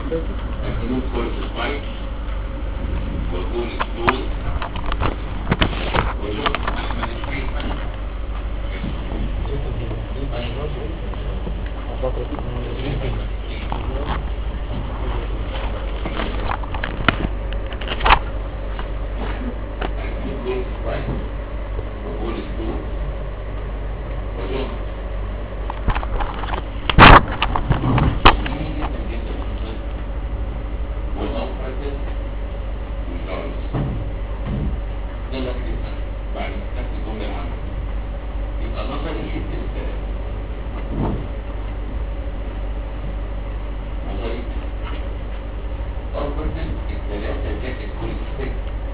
الجنود كورتيكويد وكون ستون وجود احمد التريتمنت الجنود كورتيكويد وكون ستون وجود والأوبراتيف والجارس ده اللي هكتبها بعد ما كتبت الجملة العامة يبقى نظري ست رسالات نظري أوبراتيف الثلاثة زائد كل ست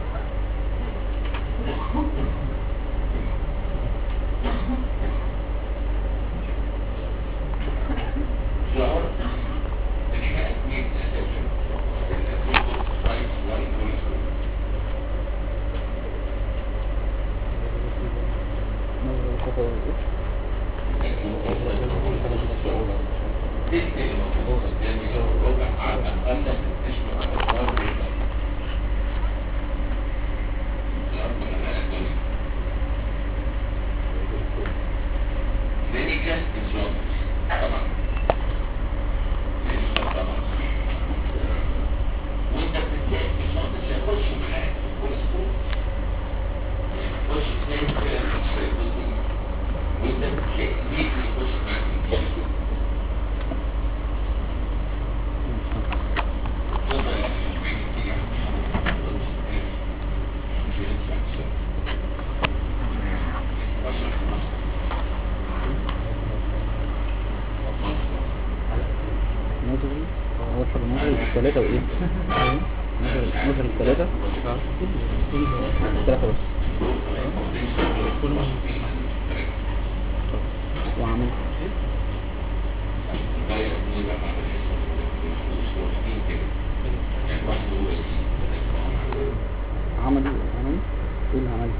شعور إنها أثنين أساسا الأساسا رايت لاين كل تلك المفروض قدامي لو ربع على الأقل تشمع على الأرض الأرض على الأقل كلينيكال انشورنس طبعا كلينيكال طبعا وانت بتتلاقي الشخص هيخش معاك كل اسبوع يخش تلاقي كده في الجزء وانت بتلاقي مين يخش معاك في الجزء اتفضل يا اخي مش بعيد تيجي نظري هو شغل نظري الثلاثة وإيه؟ نظري نظري الثلاثة الثلاثة بس وعمل عمل عمل ايه اللي عمل؟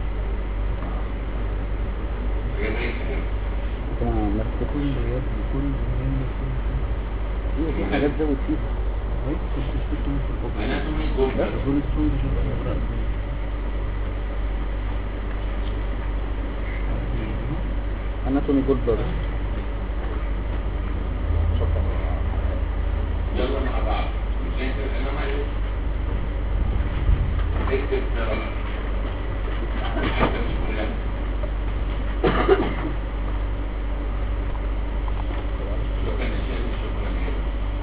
انت ما مرتبتش رياض بكل مهم ايوه في حاجات زود فيها دول السود مش اناتومي جولد برضه يلا مع بعض نذاكر انا ما اكتب ترى حتى مش كلها شكرا يا شيخ شكرا جدا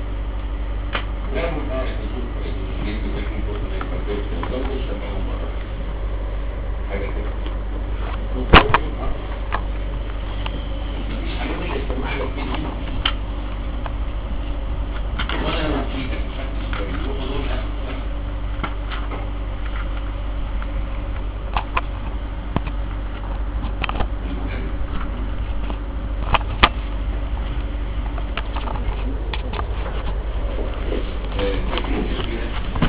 لا ممكن نشوف الجديد بتاعكم كله ما يفكرش لو مش هبقى مرة حاجة كده مش حاجة اللي يسمع لك كده وانا لما افيدك محدش بيروح دول أحسن. المهم آه، فكرة كبيرة.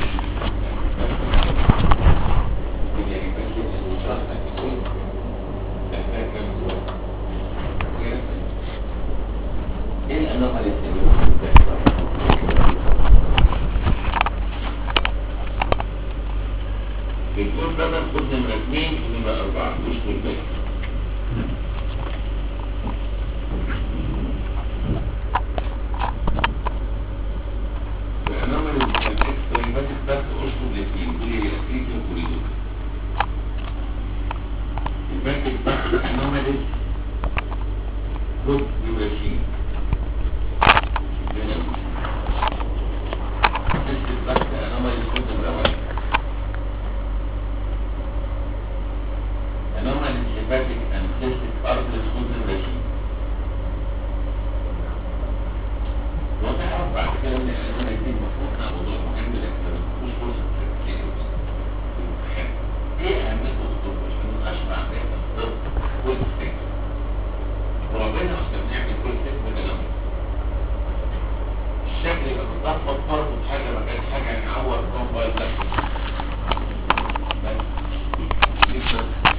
يعني بس المشاركة تكون تحتاج مجهود. ايه الانواع اللي بتعملها؟ بنقول بقى خد نمرة اثنين ونمرة أربعة مش كل بالك الأنواع اللي بتعملها طيبات بس أشطب الاثنين كل الأسيد وكوريدور الباكت بس الأنواع خد نمرة اثنين تكتب بس أنواع خد نمرة واحد انما الانتباتيك انسيستيك ارض الخوض الرشيد وتعرف بعد كده ان انا كتير مفروض على موضوع مهم لكن مش فرصه تفكير ايه اهميه الطب عشان اشبع بين الطب والسكن وربنا اصلا بنعمل كل سكن بنعمل الشكل يبقى متلخبط برضه بحاجه ما كانش حاجه نعور كومبايل لا بس دي الفكرة.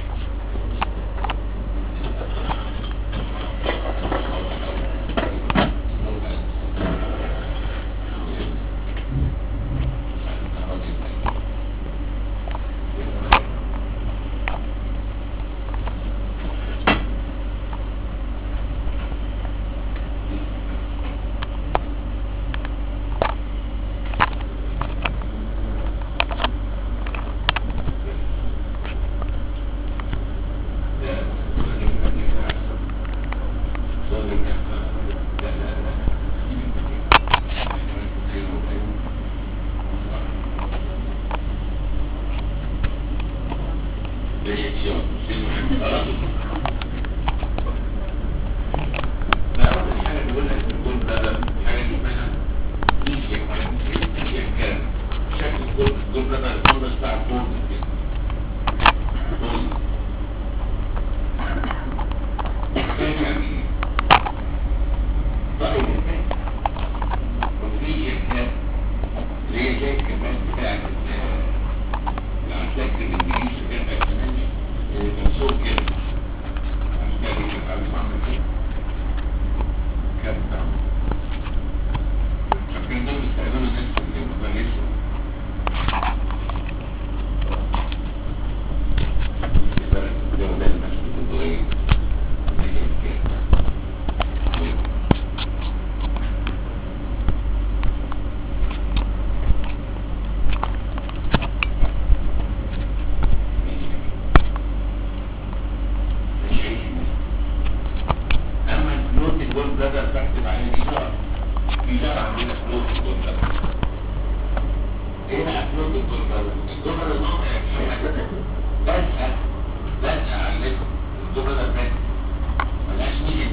هنا افلوت الجمله الجمله النقطه لازقه لازقه على الليفت الجمله الفاتت ملهاش ميزه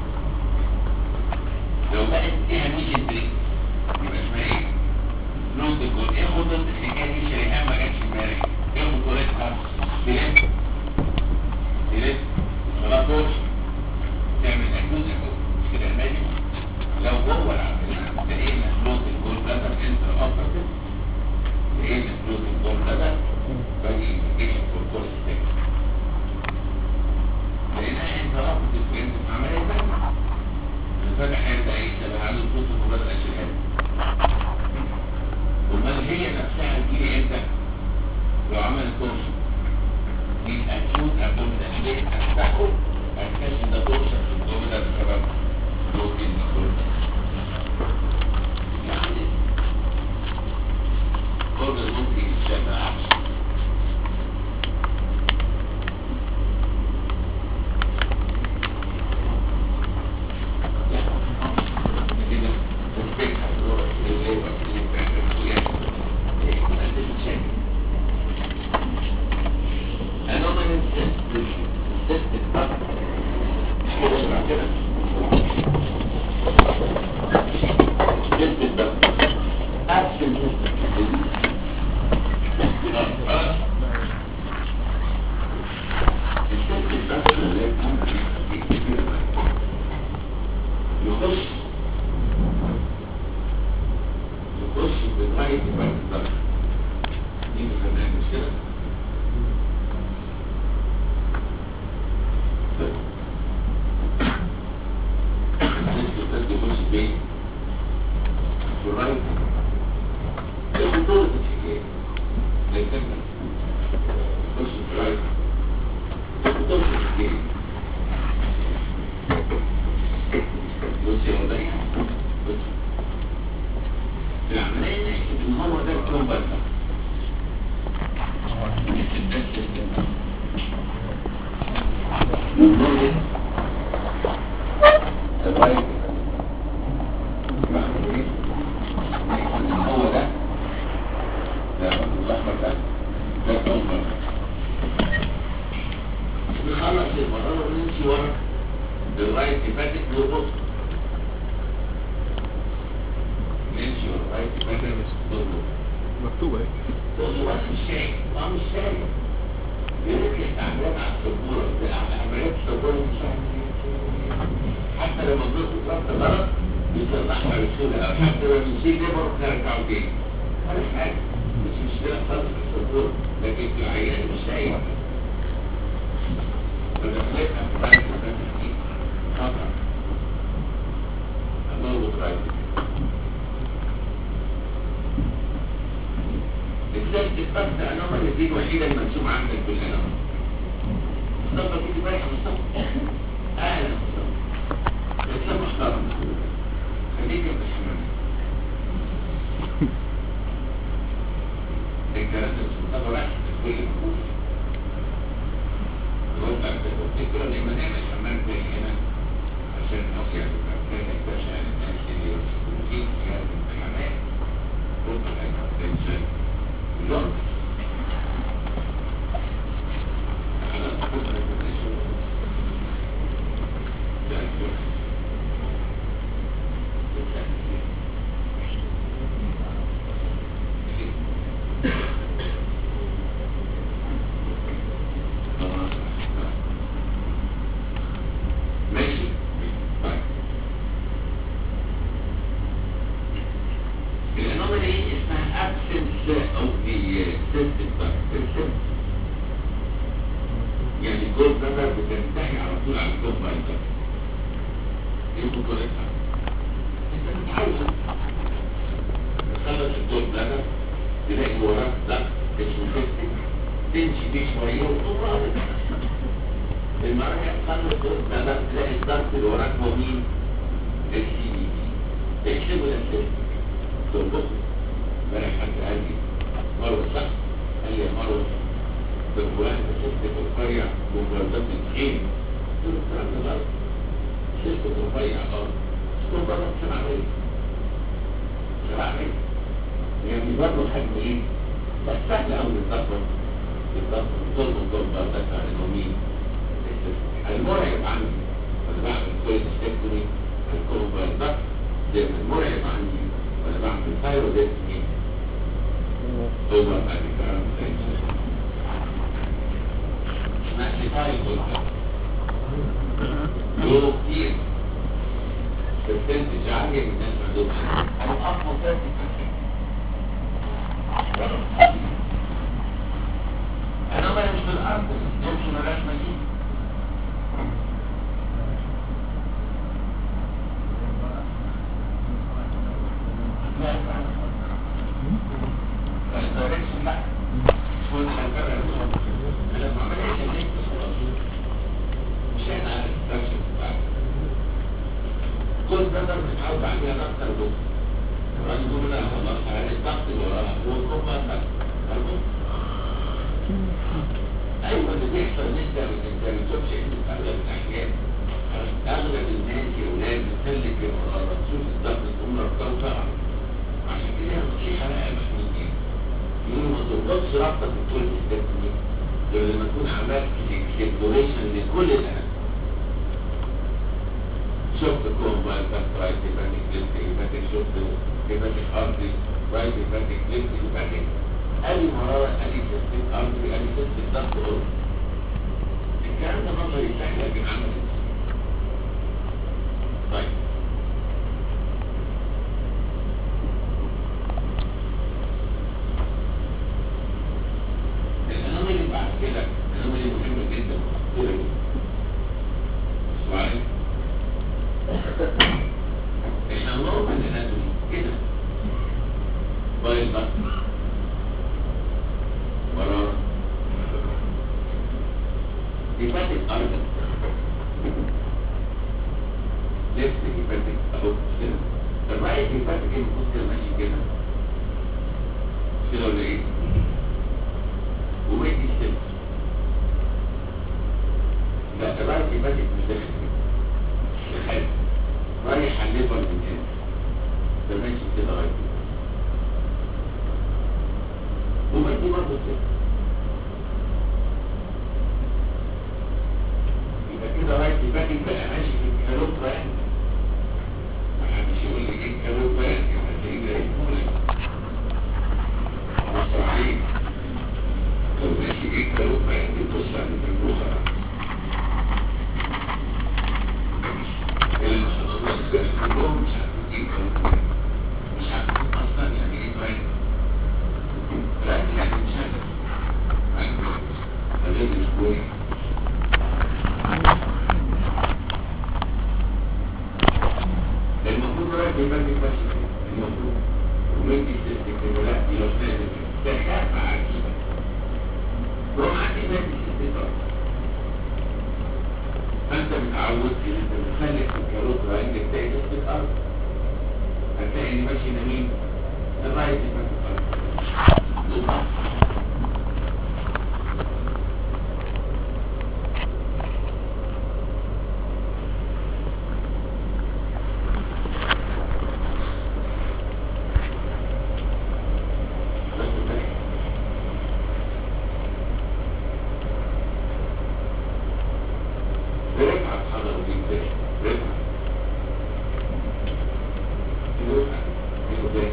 لو بقت فيها ميزه بريك يبقى اسمها ايه؟ فلوت الجمله ايه خطه الحكايه دي شريحان ما جاتش امبارح ايه خطورتها؟ تلف تلف خلاص دور تعمل اكيوز اكيوز مش كده الماجي لو جوه العمليه لقينا فلوت الجول بلاتر انتر اوبرتيف لقينا فلوت الجول بلاتر باجي انفكشن فور كورس ستيك لقيناها انتر اوبرتيف انت في عمليه ثانيه الفتح هيبدا ايه شبه عنده فلوت الجول بلاتر اشيلها امال هي نفسها تجيلي امتى؟ لو عملت تورشن يبقى اكيوت ابومينال ليه؟ هتفتحه هتكتشف ان ده تورشن في الابومينال بسبب بروتين يعني كل ممكن يتشبع كده تثبيت الدور الليبر اللي بتعمل يعني ما تشكل anomalous distribution consisted of بسرعة كده consisted of absent distribution يخش يخش بطريقة بعد الضغط دي مخليها مشكلة يخش بين الرايت ياخد دور الحكاية لكن يخش الرايت ياخد دور الحكاية بص يا ولدي بص العملية نحكي ان هو ده الكومبات هو ده ده الاحمر ده ده الكومبات نخلص المرة ونمشي ورا لغاية فاتت نربط نمشي ورا لغاية فاتت نربط مكتوبة اهي تقول له بس مش شايف ما مش شايف يقول لك استعمال على السبورة على عمليات السبورة مش عارف إيه. حتى لما تضغط ضغط غلط يصلحها بسهولة أو حتى لما بنشيل ليبر نرجعه تاني ولا حاجة مش مشكلة خالص في السبورة لكن في العيان مش شايف فدخلتها في بعض الفتح دي خطر الله رايت ازاي تتبدأ انما دي الوحيدة المرسومة عندك بالانما مصطفى كده بايع مصطفى اهلا مصطفى اسلام محترم خليك يا باشمهندس الكلام ده مش مصطفى رايح كل الكوف الوقت عند الفكرة لما نعمل حمام تاني هنا عشان نوصي على المكان يكتشف الناس اللي يوصلوا فيه في هذا الحمام ربع الهايبرتنشن اللون خلاص كل الهايبرتنشن ده اللون ماشي طيب الانومالي اسمها absence of the system system يعني الجول بلاتر بتنتهي على طول على الجول بلاتر ايه خطورتها؟ انت متعود تخلص الجول بلاتر تلاقي وراك ضغط اسمه سيستم تمشي فيه شويه وتقوم رابط المرة تخلص الجول بلاتر تلاقي الضغط اللي وراك هو مين؟ السي بي دي اكتبه للسيستم تربطه امبارح حد قال لي مروه صح قال لي يا مروه ده فلان ده ست رفيع ومجردات تخين قلت له الكلام ده غلط ست رفيع اه ست رفيع عشان عمليه عشان عمليه يعني برضه حجم ايه بس سهل قوي بالظبط بالظبط تربط تربط تدفع الهرمين المرعب عندي وانا بعمل كوليستكتومي الكومبايل ده ده المرعب عندي وانا بعمل ثايرودكتومي هو الكلام ماشي طيب يورو كتير برسنتج عالية من الناس ما عندهمش أو أصلا 30% أنا ما مش في الأرض يمشي ملاش مجيب لا الدايركشن لا كل حاجة أنا ما عملتش اللينك مش احنا على الستراكشر بتاعتنا كل ده ده بنتعود عليها نكتر بس الراجل يقول لنا خلاص على الضغط اللي وراها هو الكوب بس ايوه اللي بيحصل ان انت انت ما بتشوفش انت في اغلب الاحيان اغلب الناس يا اولاد بتسلك المرارة تشوف الضغط تقوم ربطها وتعرف عشان كده في حلقه محمودين يقولوا ما تربطش ربطه في الكل التكنيك غير لما تكون عملت اكسبلوريشن لكل الاناتومي شفت كومبايل تحت رايت هيباتيك ليفت هيباتيك شفت هيباتيك ارتري رايت هيباتيك ليفت هيباتيك ادي مرارة ادي سيستم ارتري ادي سيستم ضغط قرب الكلام ده نظري سهل لكن عملي طيب الانومي اللي بعد كده الانومي اللي مهمة جدا وخطيرة جدا سؤال احنا نورمال اناتومي كده بايل بس ورا هيباتيك ارجل ليفت هيباتيك اهو كده الرايت هيباتيك المفروض كده ماشي كده مش كده ولا ايه؟ وميدي ستيب لا الرايت هيباتيك مش داخل كده الحلو رايح على الليفر من هنا ده ماشي كده رايح ومدي برضه كده يبقى كده رايح يبقى يبقى ماشي في الكالوب رايح محدش يقول لي ايه الكالوب رايح يعني هتلاقيه رايح مولك بص عليك لو ماشي ايه الكالوب رايح تبص على البلوخة كلهم مش عارفين ايه كالوب مش عارفين اصلا يعني ايه رايح لا يعني مش عارف غير اسبوعي المفروض رايح يبقى بس المفروض ومدي سيستم لا دي لو سنة ده حاجة عجيبة روح عندي مدي سيستم فانت متعود ان انت بتخلي الكاروت رايح تلاقي سيستم الارض هتلاقي ان ماشي نمين الرايت يبقى في الارض رفعت حضر جدا رفعت رفعت رفعت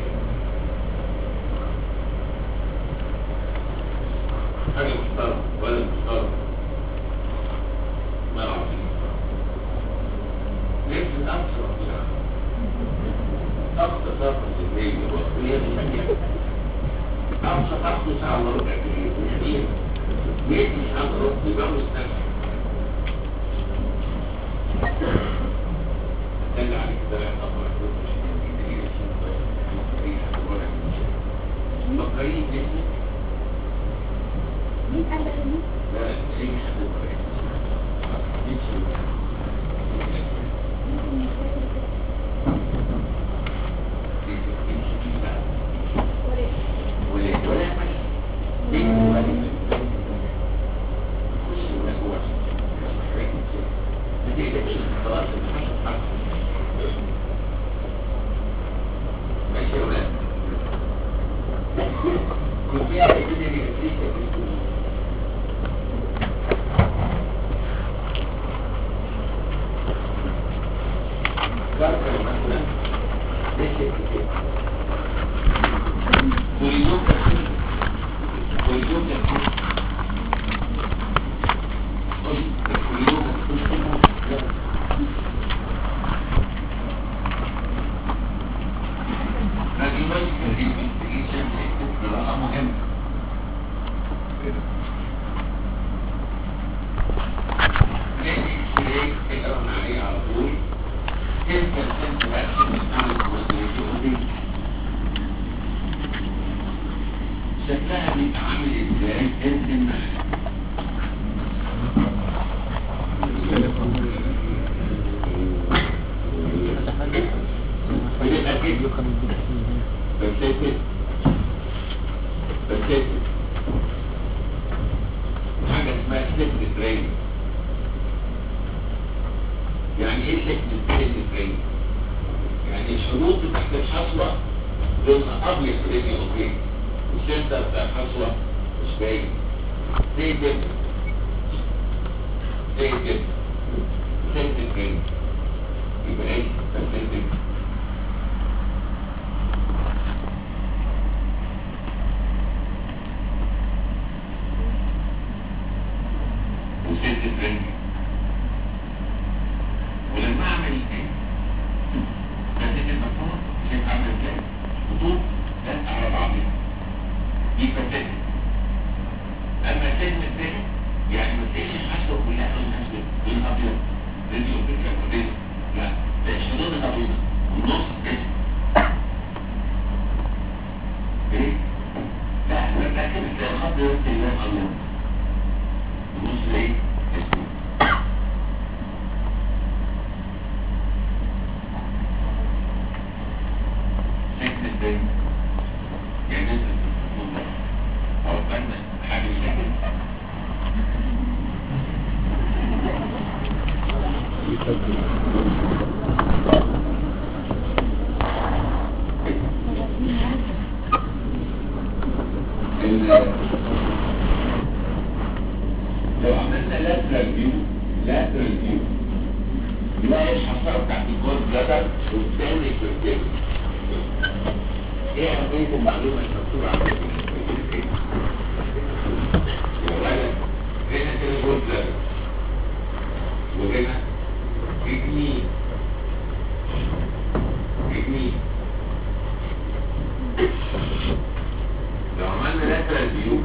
حاجة محترمة ولا محترمة ما أعطي ليش من أقصى رفيعة أقصى طاقة الليل وهي مشاكل أقصى أقصى ساعة إلا ربع كبير مية ساعة إلا ربع يبقى مستشفى دل على كده لا تقرأ فكرين جسمك مين قال لك مين؟ لا اي حد كويس ممكن يشتغل كده. وليه؟ ماشي يا ولاد وفيها ابيديمي اتريشيا في السنون كاركر مثلا ليش كده كوريدور كده كوريدور كده قولي الكوريدور كده Radiological investigation is قراءة مهمة. الإكس-راي اللي قلنا عليه على طول 10% reaction من كل الكوستيريتي شكلها بيبقى عامل ازاي؟ ارسم معايا. بيبقى كده بسيطة بسيطة حاجة اسمها سلك ترين يعني ايه سلك ترين؟ يعني الشروط تحت الحصوة لونها ابيض ريدي اوكي والسنتر بتاع الحصوة مش باين زي كده زي كده سلك ترين يبقى ايه؟ بسيطة وست فرنج ولما اعمل ايه بديت المفروض شايف عامل ازاي خطوط لازقه على بعضها دي فتات اما السلم الثاني يعني ما تلاقيش الحشوه كلها لونها اسود لون ابيض راديو فكره كويس لا ده الحدود الابيض والنص اسود ايه لا لكن تلاقي الخط ده اللون ابيض النص ايه اسود شكل ازاي يعني نزل في النص او بنا حاجه شكل ال- لو عملنا lateral view lateral view نلاقي الحصار بتاعت الجول بلادر قدام الكرتين ايه اهمية المعلومة المكتوبة عندك يا ولد هنا كده جول بلادر وهنا رجلين رجلين لو عملنا lateral view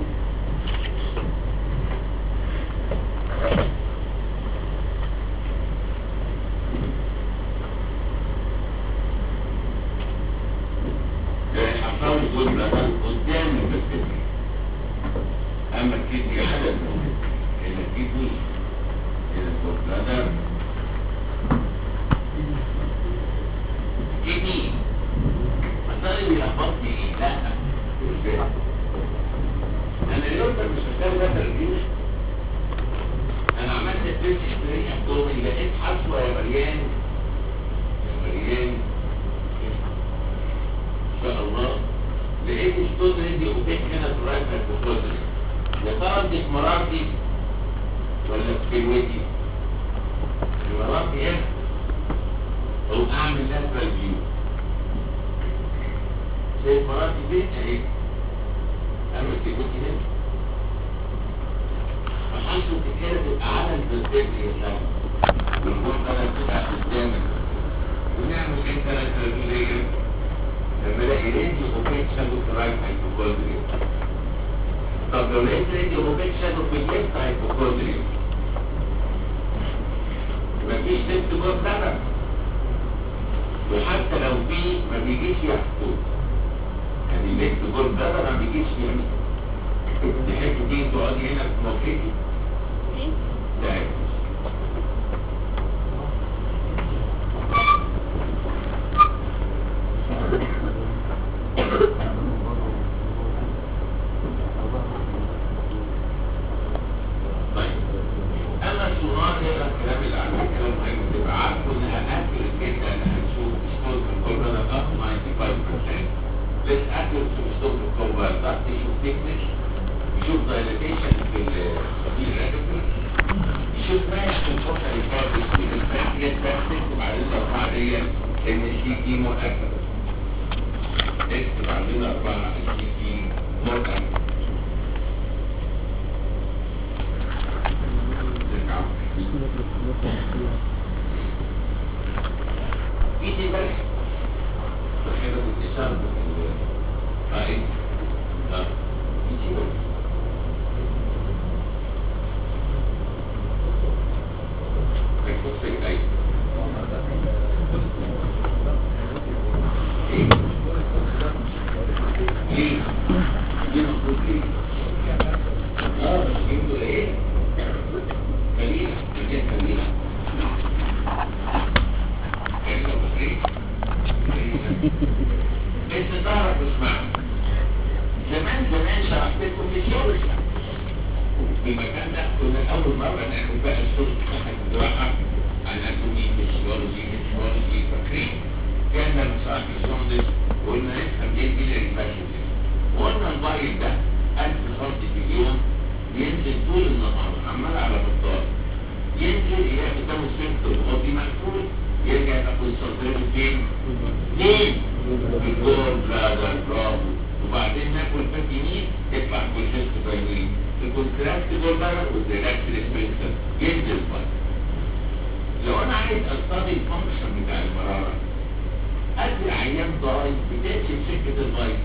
حصل جزء مثلا قدام البكتيريا اما الكدني حدث الى الكدني الى البلادر كدني مثلا بيلخبطني ايه لا انا اليوم ده مش محتاج ده تربيش انا عملت تيست اشتري ابدومي لقيت حصوه يا مريان يا مريان ان شاء الله لقيت ستون ريدي اوبيك هنا في الرايت هايبوثيسيس يا ترى دي في مرارتي ولا في كلوتي؟ في مرارتي هنا او اعمل لاترال فيو شايف مرارتي فين اهي اعمل كلوتي هنا فحسوا كده تبقى على الفرتبري يا سلام ونروح بقى تبقى قدامك ونعمل انت لاترال فيو لما الاقي راديو اوبيك شادو في الرايت هايبوكوندريا طب لو لقيت راديو اوبيك شادو في الليفت هايبوكوندريا مفيش ليفت جوه بلدر وحتى لو في ما بيجيش يحكم يعني ليفت جوه بلدر ما بيجيش يعني تحب تيجي تقعدي هنا في موقفي لا طيب اما السونار هنا الكلام اللي على كلام مهم تبقى عارفه ان هنأكل الجدا ان هنشوف ستور في الكل ده up 95% بس اكل في الصوت الكوبايل ضغط يشوف تكنس يشوف دايلاتيشن في الصديق الراديكال يشوف ماشي في الفترة اللي فاتت في الفاتية تكتب على الأربعة دي إن السي تي مؤكد اكتب علينا أربعة السي تي مؤكد ايدي بس كده بالإشارة بال أي لا ايدي بس بص اي ليه؟ ليه المفروض ليه؟ اه انتوا ايه؟ كليلة الجهة كليلة كليلة بطريق انت تعرف اسمع زمان زمان شرحت لكم فيسيولوجي في المكان ده كنا اول مرة ناخد بقى الصوت بتاعت الجراحة اناتومي فيسيولوجي فيسيولوجي فاكرين كان لما شرحت الجوندس وقلنا نفهم ايه البيلاري فاشيولوجي وقلنا الموبايل ده 1000 سم في اليوم ينزل طول النهار عمال على بطال ينزل يلاقي قدامه سلك الغضي مقفول يرجع ياخد صدره فين؟ فين؟ في الجول بلادر برافو وبعدين ناكل فاتينين يطلع كولشيست بايوين الكونتراكت جول بلادر والريلاكس ريسبنسر ينزل بقى لو انا عايز استدي الفانكشن بتاع المراره ادي عيان ضايع بتمشي في سكه الميه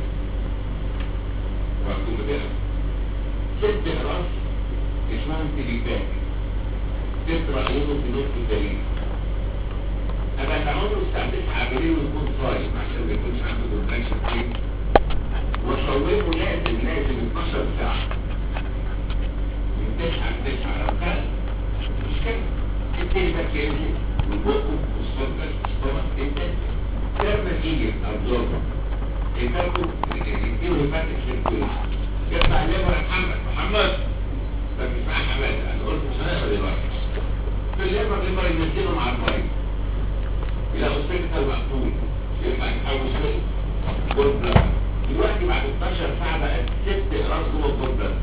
وهكون بتقرا ست اقراص اسمها انتليباك تقرا يوم في نص الدليل ابقى تعمله الساعه 9 بالليل ويكون صايم عشان ما يكونش عنده كونتراكشن كتير وصوبه لازم لازم 12 ساعه من 9 ل 9 لو كان مش كده التليباك ينزل من بقه والصدر والسtomach انت تعمل ايه ابزوربر يفكوا يديله هيباتيك سيركيوليشن يطلع الليفر يا محمد محمد طب مش معاه حماد انا قلت مش هنقدر دلوقتي في الليفر الليفر ينزله مع الفايل يلاقوا السكتر مقفول يرجع يتحول شويه جول بلاد دلوقتي بعد 12 ساعه بقى ست اقراص جوه الجول بلاد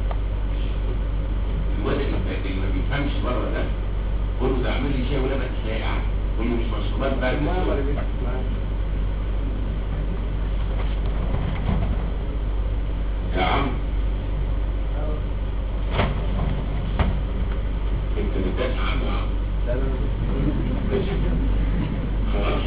الواد اللي ما بيفهمش بره ده قول له ده اعمل لي شاي ولبن ساقع قول له مش مشروبات بارده يا عم انت بتدافع عنه يا عم لا لا خلاص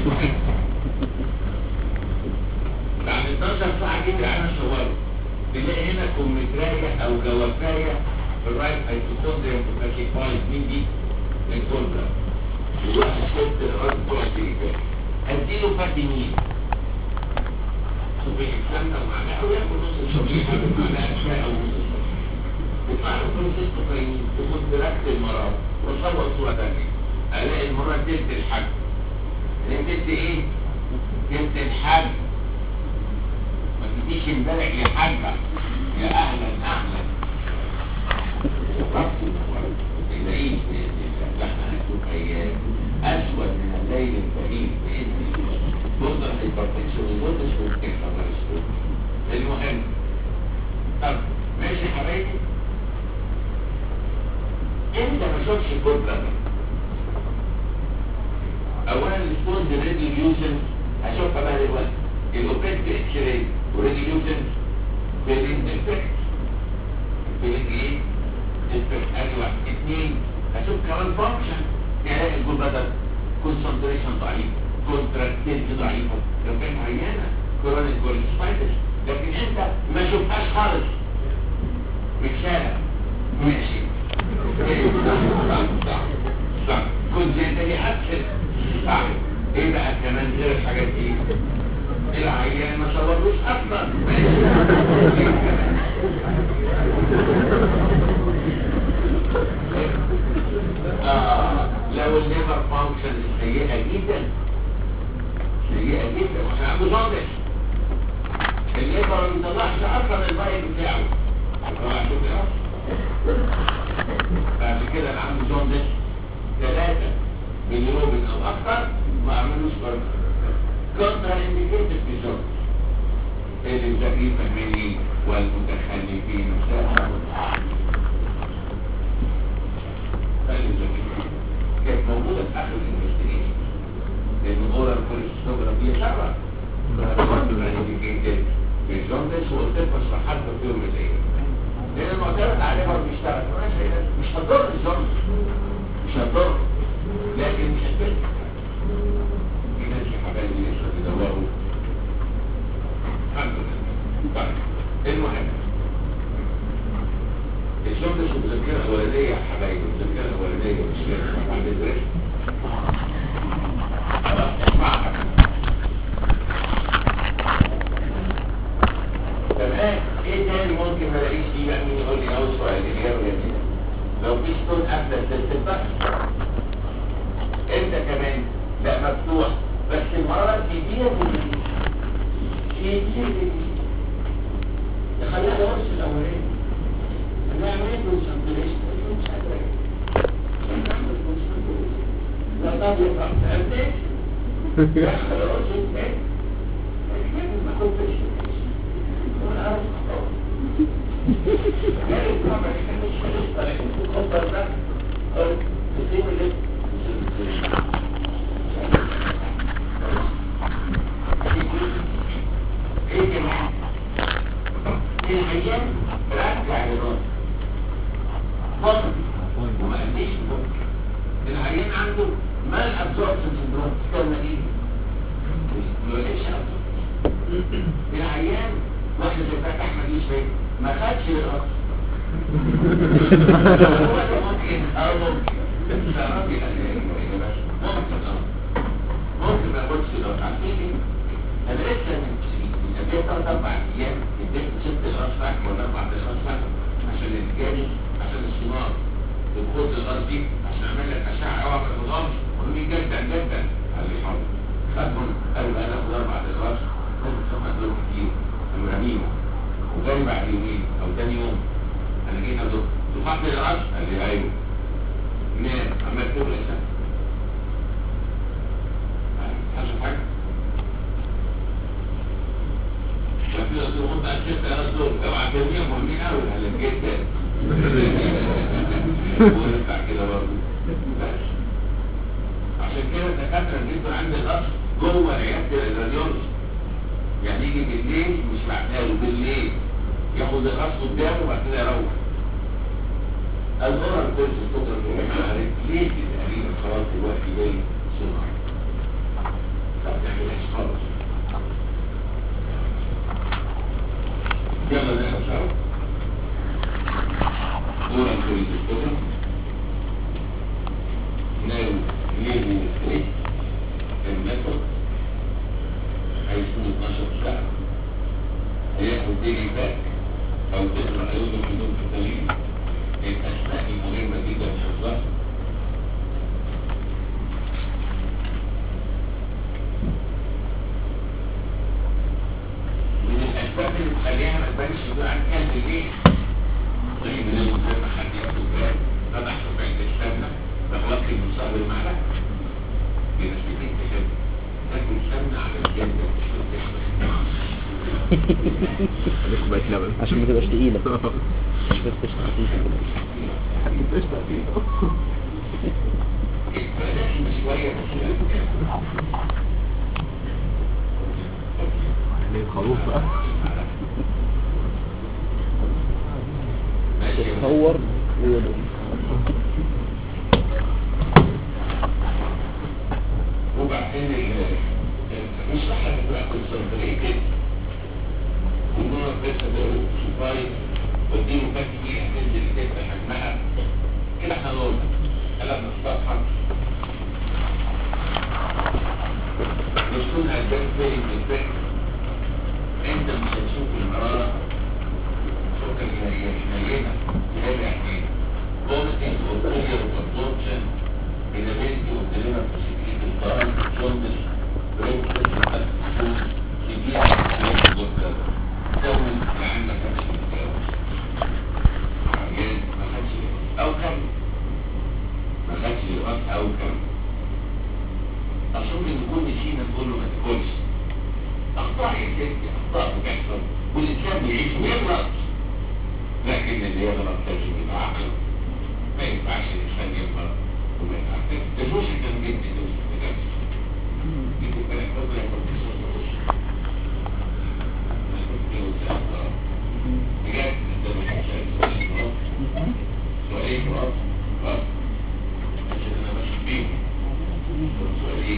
بعد 12 ساعة كده على الشوارع تلاقي هنا كومتراية او جوافاية في الرايت هيتوكوندريا متكيفايد مين دي؟ الكونترا وواحد ست الارض بتوع الشركات اديله فاتنين شوفي الكلام معناه او ياخد نص شوفي معناه اشياء او نص شوفي يطلع له فرنسيسكو كاين تكون دركت المرض وصور صورة تانية الاقي المرة تلت الحجم تلت ايه؟ تلت الحجم ما تجيش امبارح يا حاجة يا اهلا اهلا ربطوا تلاقيه احنا هنشوف ايام اسود من الليل البعيد باذن الله بوضع البرتنشن وبوضع والكفة والسكوت المهم طب ماشي حبايبي انت ما شوفش الكتلة دي اولا السبونز ريديوليوشن هشوفها بقى دلوقتي الاوبريت اكس راي وريديوليوشن بالانفكت بالايه انفكت ادي واحد اثنين هشوف كمان فانكشن يعني الجول بدل كونسنتريشن ضعيف كونتراكتيلتي ضعيفه لو كانت عيانه كورونيك كوليسبايتس لكن انت ما شفتهاش خالص في الشارع ماشي صح صح صح كنت انت دي حدث صح ايه بقى كمان غير الحاجات دي العيان ما صوروش اصلا ماشي آه لو الليفر فانكشن سيئة جدا سيئة جدا عشان عنده جوندس الليفر ما بيطلعش اصلا الميه بتاعه ما بيطلعش بتاعه بعد كده اللي عنده جوندس ثلاثة باليوم او اكتر ما عملوش برضه كونتر انديكيتد في جوندس الذكي فهمني والمتخلفين ساحرون فالذكي كانت موجودة في آخر الانفستيجيشن لأن أورال كوليستوجرافي شرع الجوندس والطب الصحات في يوم الليل لأن المعتمد عليه برضه بيشتغل مش هتضر الجوندس مش هتضر لكن مش هتضر في ناس يا حبايبي لسه بيدوروا الحمد لله طيب المهم الجوندس والذاكرة الأولانية يا حبايبي الذاكرة الأولانية مش لازم بعد الدرس خلاص اسمعها تمام ايه تاني ممكن ما الاقيش فيه بقى مين يقول لي اول سؤال الاجابه جميله لو في ستون قبل السلسل بقى انت كمان لا مفتوح بس المرة كبيرة كبيرة يخليها الورش الاولاني انا عملت كونسنتريشن مش قادر لا طب يبقى فهمتك دخل الورش الثاني ما كنتش العيان عنده مال ابزوربشن سندروم استنى ايه؟ ما بقتش العيان واحد زي فتح احمد يوسف ما خدش الرقص هو ده ممكن اه ممكن تعرفي ممكن اه ممكن ما ياخدش الرقص عارفين ليه؟ انا لسه من من ثلاث اربع ايام اديت ست الراس فاك ولا اربع راس فاك عشان الجاني عشان الصناعه الخوض الغاز دي عشان اعمل لك اشعه اوعى من الغاز ومين جدا جدا قال لي حاضر خدهم قالوا انا اخد اربع راس كنت سمع دول كتير قالوا رميهم وجاي بعد يومين او تاني يوم انا جيت ادق دفعت لي الراس قال لي ايوه نام عمال تقول لي سنه حاجه حاجه وفي رسول الله قال ستة يا رسول اوعى ترميهم مهمين قوي قال لك جدا ونرجع كده برضه بس عشان كده الدكاتره اللي يكون عند الاصل جوه عياده الراديولوجي يعني يجي بالليل مش بعتها له بالليل ياخد الراس قدامه وبعد كده يروح الأورال كورس الفترة في الجامعة ليه تقريبا خلاص دلوقتي جاي سرعة طب تعملهاش خالص يلا نحن سوا أورال كورس الفترة ناو نيبو ستريت الميثود هيكون 12 ساعة هياخد ديلي باك أو تقرأ أيضا بدون تدريب الأسماء المهمة جدا في الظهر من الأسباب اللي تخليها ما تبانش يقول عن كلب الليل زي من المسلم حد ياخد بالك فتح شفعية السمنة فخلقت المصاب المعلقة في ناس كتير تحب تاكل سمنة على الجنة مش عليك كوباية لبن عشان ما تبقاش تقيلة مش بس قشطة خفيفة كده قشطة فيه الفلاحين شوية بس عليه خروف بقى ماشي تتصور ويدعو وبعدين ال- مش صح ان تبقى كونسنتريتد ونوع بس ده سوباي واديله باك كتير هتنزل تبقى حجمها كده احنا قلنا قلبنا الصفحه مش كل اسباب فيلم الفكر انت مش هتشوف المراره سكر هينينه تراجع اثنين vomiting or failure of absorption inability of the liver to secrete the bile, jaundice, brain pressure, food, severe blood doctor. زود العين ما كانش متجاوز. عيان ما خدش أو كم ما خدش لغاية أو كم أظن إن كل نسينا نقول له ما تاكلش طبعا يا ستي اخطاء بتحصل والانسان بيعيش ويغلط لكن اللي يغلط لازم يبقى عقل ما ينفعش الانسان يغلط وما ينفعش الفلوس كان جدا فلوس بجد يجي بالك ربنا يكون في صوت الفلوس بجد انت مش هتسال سؤالين غلط سؤالين غلط غلط عشان انا ماشي بيهم سؤالين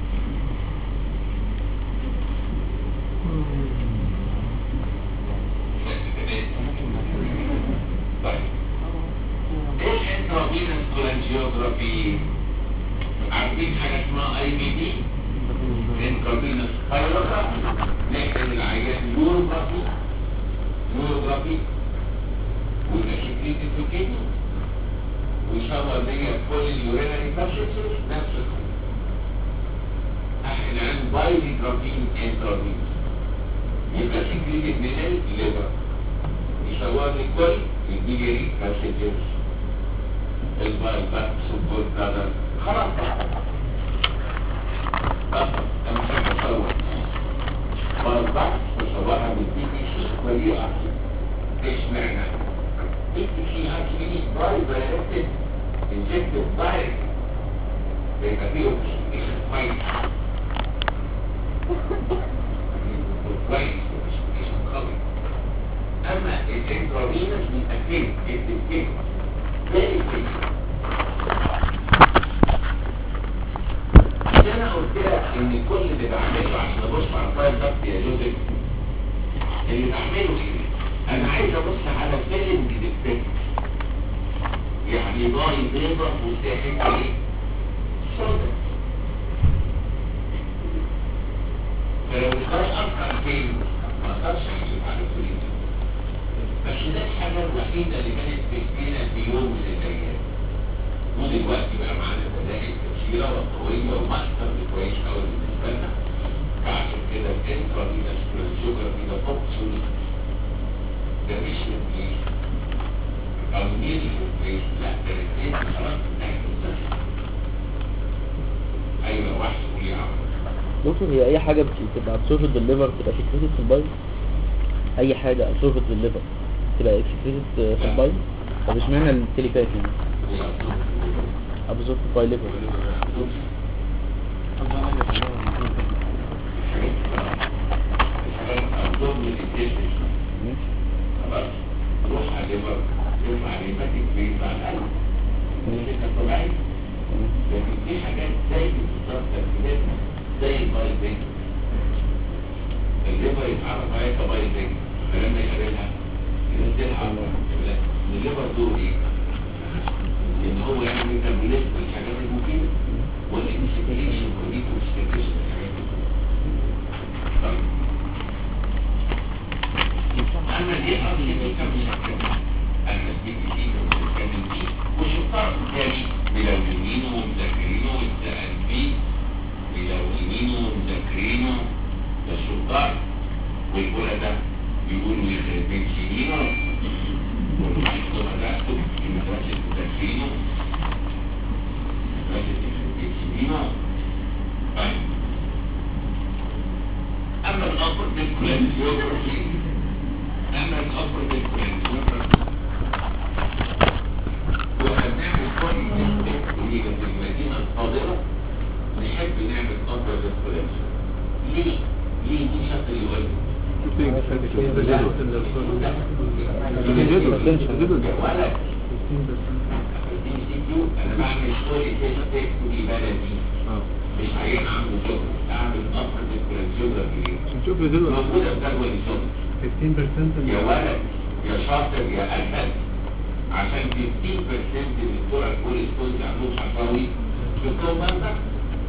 طيب ايه انترافينس كولانجيوغرافي عارفين حاجه اسمها اي بي دي انترافينس كايروجرافي نحقن العيان يوروجرافي يوروجرافي والاشكيت الفكيت ويشاور ليا كل اليورينري باسجز نفس الحاجه احقن عن بايلي جرافين انترافينس يبقى سكريتد من الليبر يشاور لي كل البيليري باسجز البايبات سبورت هذا خلاص بس انا مش بصور بايبات بصورها بالبي بي سي ودي احسن ايش معنى بي بي سي actually باي دايركتد انجكتد دايركت يبقى فيه اوكسيديشن كويس كويس اوكسيديشن قوي اما الانترافينس بيبقى كيك كيك كيك very quick مش انا قلت لك ان كل اللي بعمله عشان ابص على الفايل ضغط يا جوزيف اللي بعمله ايه انا عايز ابص على فيلم ديتكتيف يعني ضاي بيضة وساحب ايه سودا فلو الضاي اكتر فين ما اقدرش احسب على كل ده بس ده الحاجة الوحيدة اللي كانت بتجينا في يوم من الأيام ودلوقتي بقى معانا بدائل كثيرة وقوية وماستر كويس قوي بالنسبة لنا فعشان كده الانترافينس كريستيوجرافي ده اوبسوليت ده مش ريبليس أو نيل ريبليس لا ده ريبليس خلاص انتهت الزمن أيوة واحد يقول لي عمل دكتور هي اي حاجه بتبقى ابسوربد بالليفر بتبقى سكريتد في البايل اي حاجه ابسوربد بالليفر تبقى سكريتد في البايل طب اشمعنى التليفات يعني ابسوربد باي ليفر ماشي خلاص روح على الليفر يرفع الليماتيك بيرفع القلب مش انت طبيعي تمام. لكن في حاجات زي بالظبط تركيبات زي الباي بينك الليفر يتعرف عليها كباي بينك فلما يقابلها ينزلها على لا الليفر دور ايه؟ ان هو يعمل ميتابوليزم الحاجات المفيده والانسكريشن والديكوستيكيشن الحاجات دي طيب اما دي اصل دي كم شكل اما دي دي كم شكل دي وشطار قدامي ملونينه ومذاكرينه والسأل فيه ملونينه ومذاكرينه ده شطار والبولة ده بيقولوا يخرب بيت سنينه والمعيشة بدأته في مدرسة مذاكرينه مدرسة يخرب بيت سنينه طيب اما الامر بالكولانسيوغرافي اما الامر بالكولانسيوغرافي وهنعمل كل تكنيك في المدينة الفاضلة نحب نعمل امر بالكولانسيوغرافي ليه؟ ليه دي شكل يقول يا ولد دي سي كيو انا بعمل كل تيست في بلدي مش عيان عنده شغل اعمل امر بالكولانسيوغرافي ليه؟ نشوف ريزيدو موجودة في جدول الشغل 15% يا ولد يا شاطر يا أسد عشان 15% من بتوع الكوليسترول يعملوا حصاوي في الكومبان ده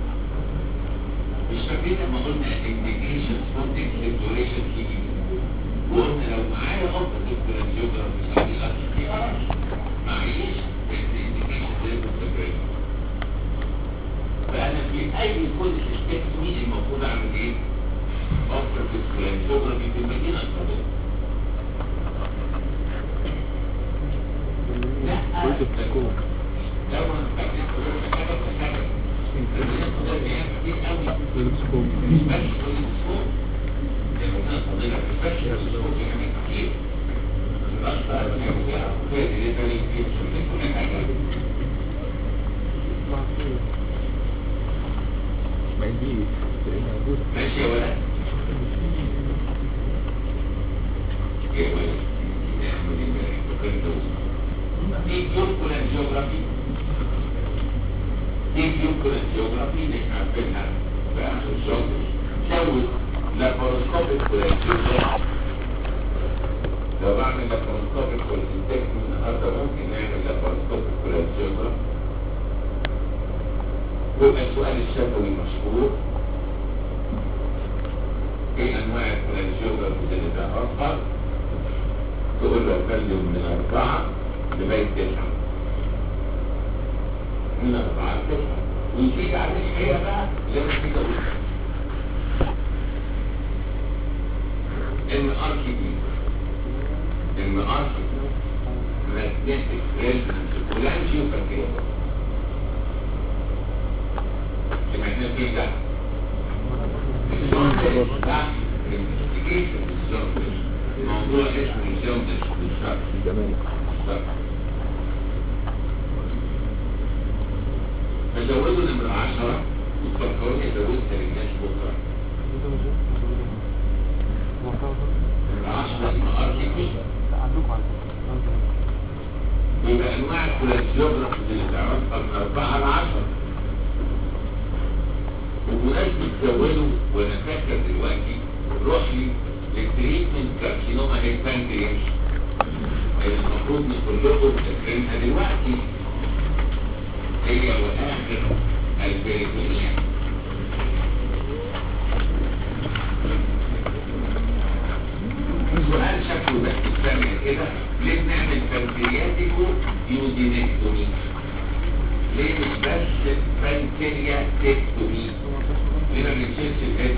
مش فاكرين لما قلنا انديكيشن سبوت اكسبلوريشن في وقلنا لو معايا غلطة الكولانسيوجرافي يعني الاختيار معيش الانديكيشن زي ما فاكرين فأنا في أي كودس تكنيك المفروض أعمل إيه؟ أفكر في الكولانسيوجرافي في المدينة الفاضلة لا لو انا فاكر كل حاجه بحاجه المدينه الفاضلة فيها كتير قوي مش بس كل الاسبوع بس الصوت يعني كتير الأخطاء يعني فيها فيها دليفري فيها شغل كل حاجة ما يجيش موجودة ماشي يا ولد يا ولد نعمل امبارح وكان دوس دي كيوكولا جيوغرافي دي كيوكولا جيوغرافي اللي احنا عارفينها في اخر الشهر زود لاباروسكوبيك كولانجيوغرافي لو بعمل لاباروسكوبيك كولانجيوغرافي النهارده ممكن نعمل لاباروسكوبيك كولانجيوغرافي يبقى السؤال الشفوي مشهور ايه انواع الكولانجيوغرافي اللي تعرفها تقول له اتكلم من اربعه لغايه تسعه من اربعه لتسعه ويزيد عليه هي بقى اللي انا كده قلت ان ار كي بي ان ار كي بي magnetic resonance كولانجيوغرافي المagnetic ده الموضوع اسمه الجوندس بالشرط جمال فزودوا نمرة عشرة وتفكروني زودت للناس بكرة نمرة عشرة اسمها ارتيكل يبقى انواع الكولانجيوغرافي اللي تعرفها من أربعة لعشرة وبمناسبة زودوا وانا فاكر دلوقتي روح لي للتريتمنت كارسينوما هيبانكرياس المفروض ان كلكم فاكرينها دلوقتي هي واخر البريتونيا سؤال شكله بس الثانية كده ليه بنعمل بنكرياتيكو يودينكتومي ليه مش بس بنكرياتكتومي ليه ما بنشيلش الهيد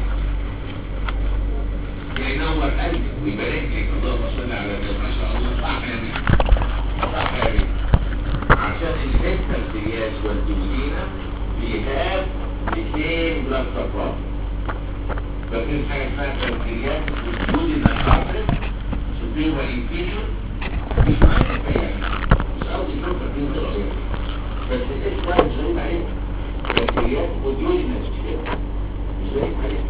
ينور قلبك ويبارك لك اللهم صل على النبي ما شاء الله صح يا بنت صح يا بنت عشان الهيد بنكرياس والدودينا بيهاب لسين بلاد سبلاي فاكرين حاجه اسمها بنكرياس والدودينا الارتريس سوبريم وانفيريور مش معنى يعني مش قصدي شوفها فين طلعوا بس الاسم ده مش غريب عليك بكتيريات وديولينا مش كده مش غريب عليك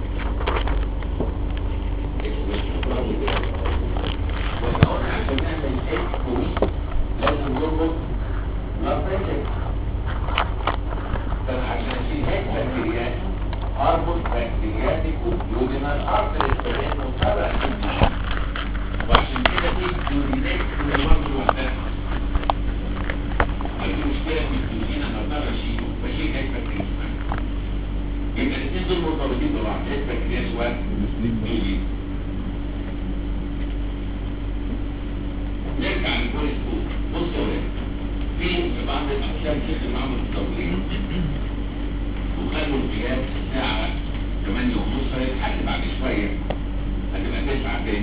اسم مش مطلوب كده واحنا قلنا عشان نعمل اسم كويس لازم نربط لابريتك طب عشان اشيل هيك بكتيريات اربط بكتيرياتك وديولينا ارتريس فلانه متابع وعشان كده في ديولينات من الوقت لوحدها عندي مشكلة في الديولين انا بقدر اشيله بشيل هيك بكتيريا يبقى الاثنين دول مرتبطين ببعض هيك بكتيريا وديولين نرجع للبوليس فوق بص يا ولاد في في بعض الاقسام كده معاهم التمرين وخلوا الجهاز الساعة 8 ونص هيتحل بعد شوية هتبقى 9 تاني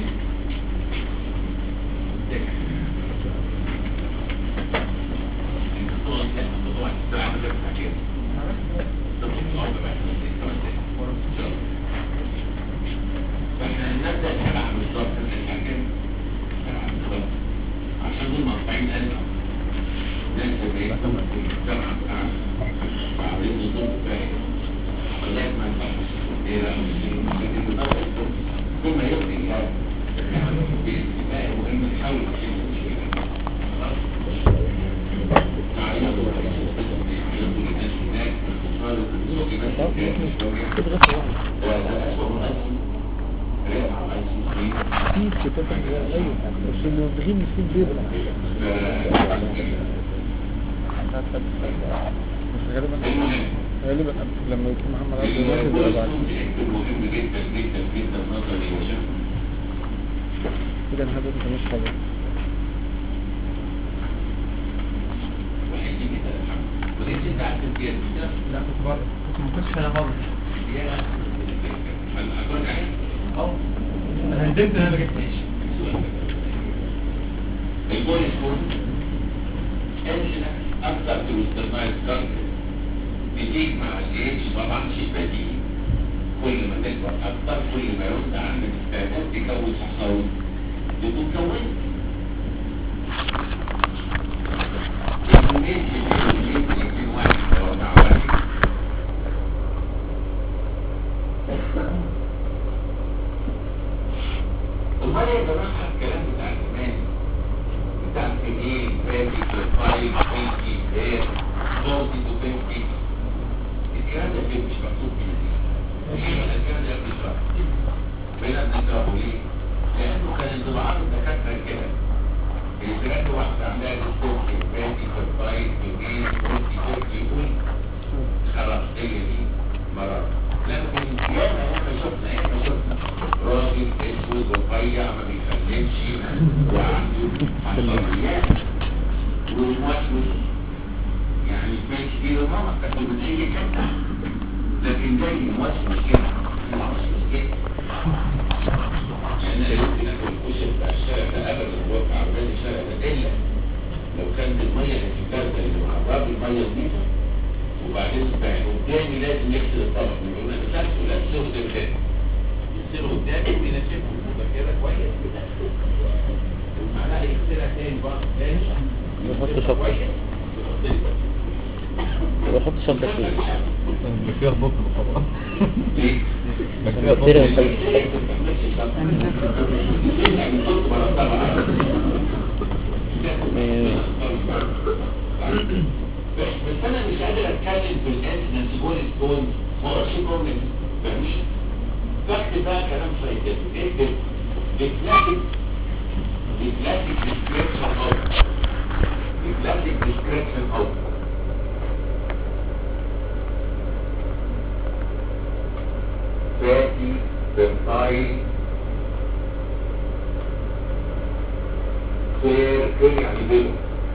فاحنا نبدأ سبعة بالظبط الحاجات سبعة بالظبط عشان دول مقطعين قلب ناس سبعين سبعة ساعة بعدين نظام كفاية لغاية ما نفحص ايه بقى ثم يبقى الجهاز باستفاء مهم نحاول نحل المشكلة خلاص في كتاب ايوه بس الموظفين مسكين بيبلع بس غالبا غالبا لما يكون محمد عبد الواحد يبقى بعد مهم جدا جدا جدا نظري وشكل كده انا هدف مش حاجه وحيد جدا الحمد وليس انت عارف كده لا كنت بره كنت ما كنتش هنا خالص يا من أقول عليه اه انا ندمت ان انا ما جبتهاش البوليس فود انسنا اكثر في الاسترنايز كارت بتيجي مع الايدج طبعا شيء بديهي كل ما تكبر اكثر كل ما يوسع عندك استعداد تكون حصل يكون كونت اثنين اثنين اثنين اثنين واحد او مع واحد امال يا جماعه الكلام بتاع زمان بتاع سنين فاتي فايل فينتي فير فورتي تو فينتي الكلام ده فيه مش مكتوب فيه ليه الكلام ده مش مكتوب بين النقاب ليه؟ لانه كان انطباعات الدكاتره كده البلاد واحده عندها ديستوكي فاتي فايل فينتي فورتي فورتي يقول خلاص هي دي مرض لكن ياما ياما شفنا ياما شفنا راجل اسود رفيع ما بيتكلمش وعنده عصبيات وموسوس يعني البيت كبير ماما كانت من اي حته لكن جاي موسوس كده موسوس كده يعني انا يمكن اكل الكشك بتاع الشارع ده ابدا هو بتاع عربيه الشارع ده الا لو كانت الميه اللي في البرده اللي معرضه الميه نظيفه وبعدين بقى قدامي لازم يغسل الطبق يقول انا غسلته لا تغسله قدامي يغسله قدامي وينشفه يبقى كده كويس ومعناها يغسلها تاني برضه تاني يحط يغسلها شطة. كويس ويحط لي بقى. ويحط شطة فيه فيها بطل طبعا ليه؟ فيها كتير بطل يا بس انا مش قادر اتكلم في الانسنس بول ستون ما اقولش بروبلم فاهمين بكتب بقى كلام ساينتفك اكتب الكلاسيك الكلاسيك ديسكريبشن اوف الكلاسيك ديسكريبشن اوف fatty peptide fair fair يعني بيضة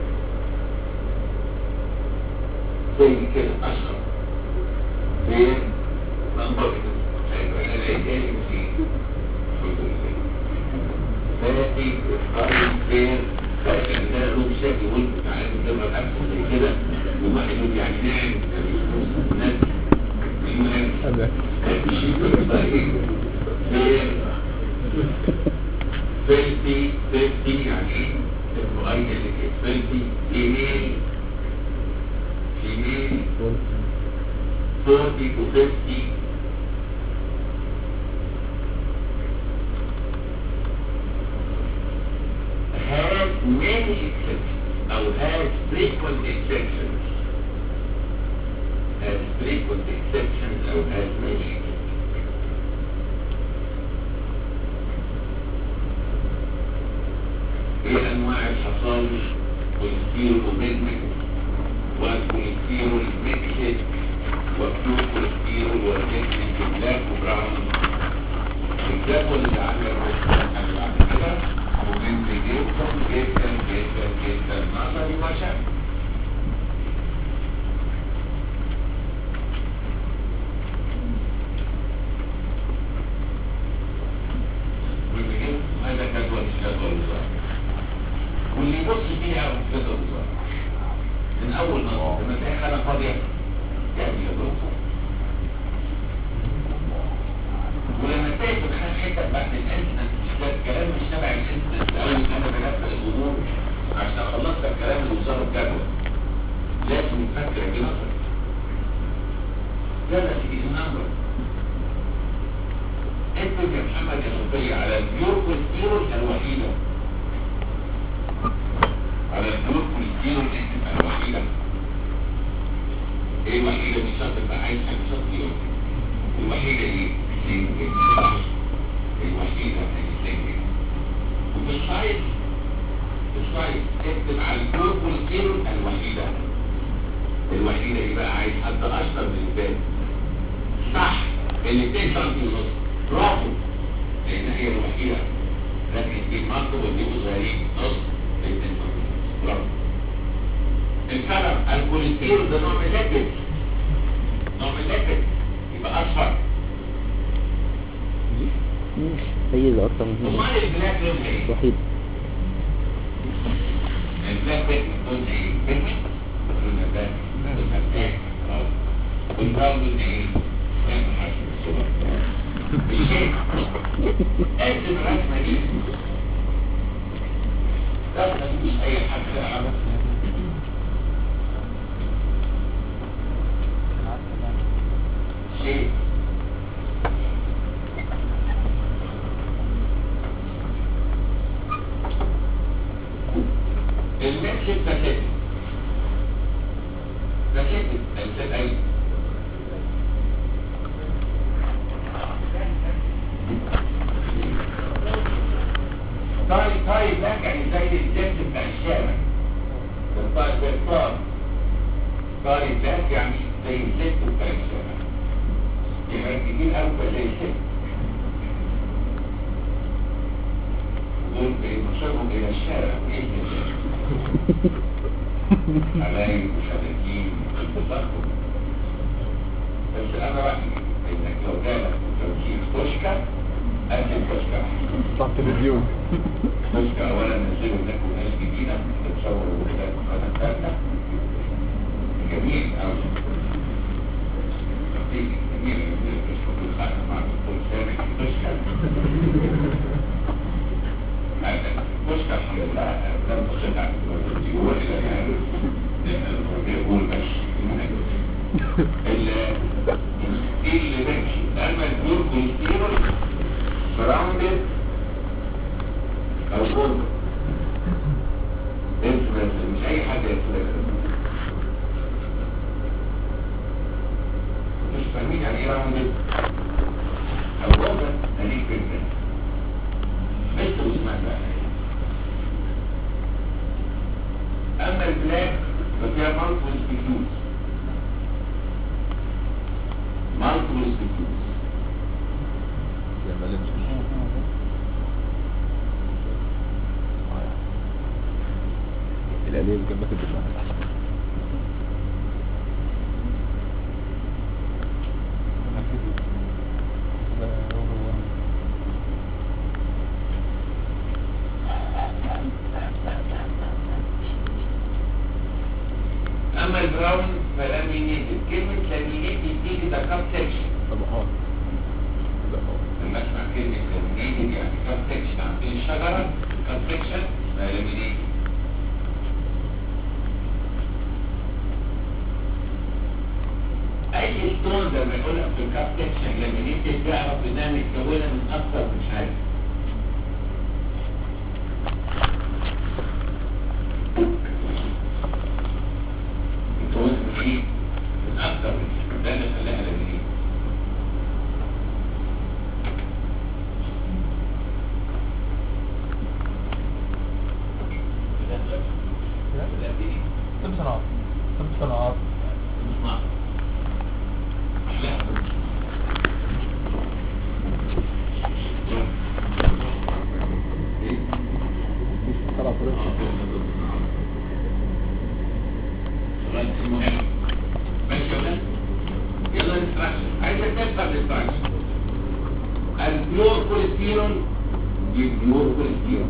زي كده أشهر fair نمبر أيوة أنا لقيت تاني نسيت الحمد لله fatty peptide fair لكن ده له شكل وانت عارف لما الأكل زي كده وواحد يقول يعني ناعم يعني ناس المهم هذا فلتي فلتي يعني ايه؟ المؤيد اللي كده فلتي ايميل ايميل 40 to 50 has many exceptions or has frequent exceptions has frequent exceptions or has many exceptions ايه انواع الحصان والكيرو المدمج والكوليستيرو الميكسد والبيور كوليستيرو والميكسد بلاك وبراون الجدول اللي عندنا اللي بعد كده مهم جدا جدا جدا جدا نظري وشكل والمهم هذا جدول جدول الوزارة واللي يبص فيها جدول الوزارة من اول نظر لما تلاقي حاله فاضيه يعني جدول الوزارة ولما تلاقي في الحال حته بعد الانسنس ده الكلام مش تبع الانسنس قوي انا بنفع الامور عشان اخلص لك كلام الوزاره الجدول لازم نفكر دي نظر ده نتيجه الامر اكتب يا محمد يا صفية على البيوكوليستيرول الوحيدة على البيوكوليستيرول اكتب الوحيدة ايه الوحيدة دي شرط بقى عايز حاجة شرط ايه الوحيدة ايه سنجل الوحيدة هي سنجل وفي السايد في السايد اكتب على البيوكوليستيرول الوحيدة الوحيدة ايه بقى عايز حد اشطر من الباقي صح الاثنين سنتي ونص برافو لان هي الوحيده لكن في المنطق والجيب صغيرين نص الاثنين سنتي ونص برافو الكلام الكوليسترول ده نوع من الليبيد نوع من الليبيد يبقى اصفر هي اللي اكتر من امال البلاك لونها ايه؟ وحيد البلاك ده لونها ايه؟ بني لونها بلاك لونها بلاك اه والبراون لونها ايه؟ كان حاجه الصور الشيء ارسم الرسمة دي رسمة مش أي حاجة شيء الميكس الفاسد فاسد الفاسد أي طيب طيب لك يعني زي الجنس بتاع الشارع الطيب بالطار طيب لك يعني زي الجنس بتاع الشارع يبقى كتير أوي زي الجنس دول بينشرهم إلى الشارع إيه الشارع علي مشاركين التضخم بس أنا رأيي إنك لو جالك توكيل كشكة أكل كشكة بتاع التلفزيون كشكة أولا نزلوا لكم ناس جديدة تتصوروا كده قناة ثالثة جميل أوي جميل جميل جميل تشوف الخاتم مع الدكتور سامح كشكة كشكة الحمد لله لم تصدع الدكتور إلى الآن بيقول بس اللي ماشي اما الدور كوليسترول براوندد او فوق انفلس مش اي حاجه انفلس مش فاهمين يعني ايه راوندد او فوق اديك فكره بس اسمها بقى اما البلاك ففيها مالتيبل سبيكيوز مالتيبل سبيكيوز يا مالك الآلية اللي جنبك الدفاع اما البراون فلامينيتد كلمة لامينيتد دي ده كاب سكشن طب اه لا اه لما اسمع كلمة لامينيتد يعني كاب سكشن عارفين الشجرة كاب سكشن اسمها لامينيتد اي ستون لما يقول لك في الكاب سكشن لامينيتد تعرف انها متكونة من اكثر من حاجة متكونة من ايه؟ من اكثر من حاجة ده اللي خلاها لامينيتد طب صناعات طب صناعات طلع فرنسا ماشي يا ولاد يلا نستراكشن عايزك تفهم الاستراكشن البيور كوليسترول البيور كوليسترول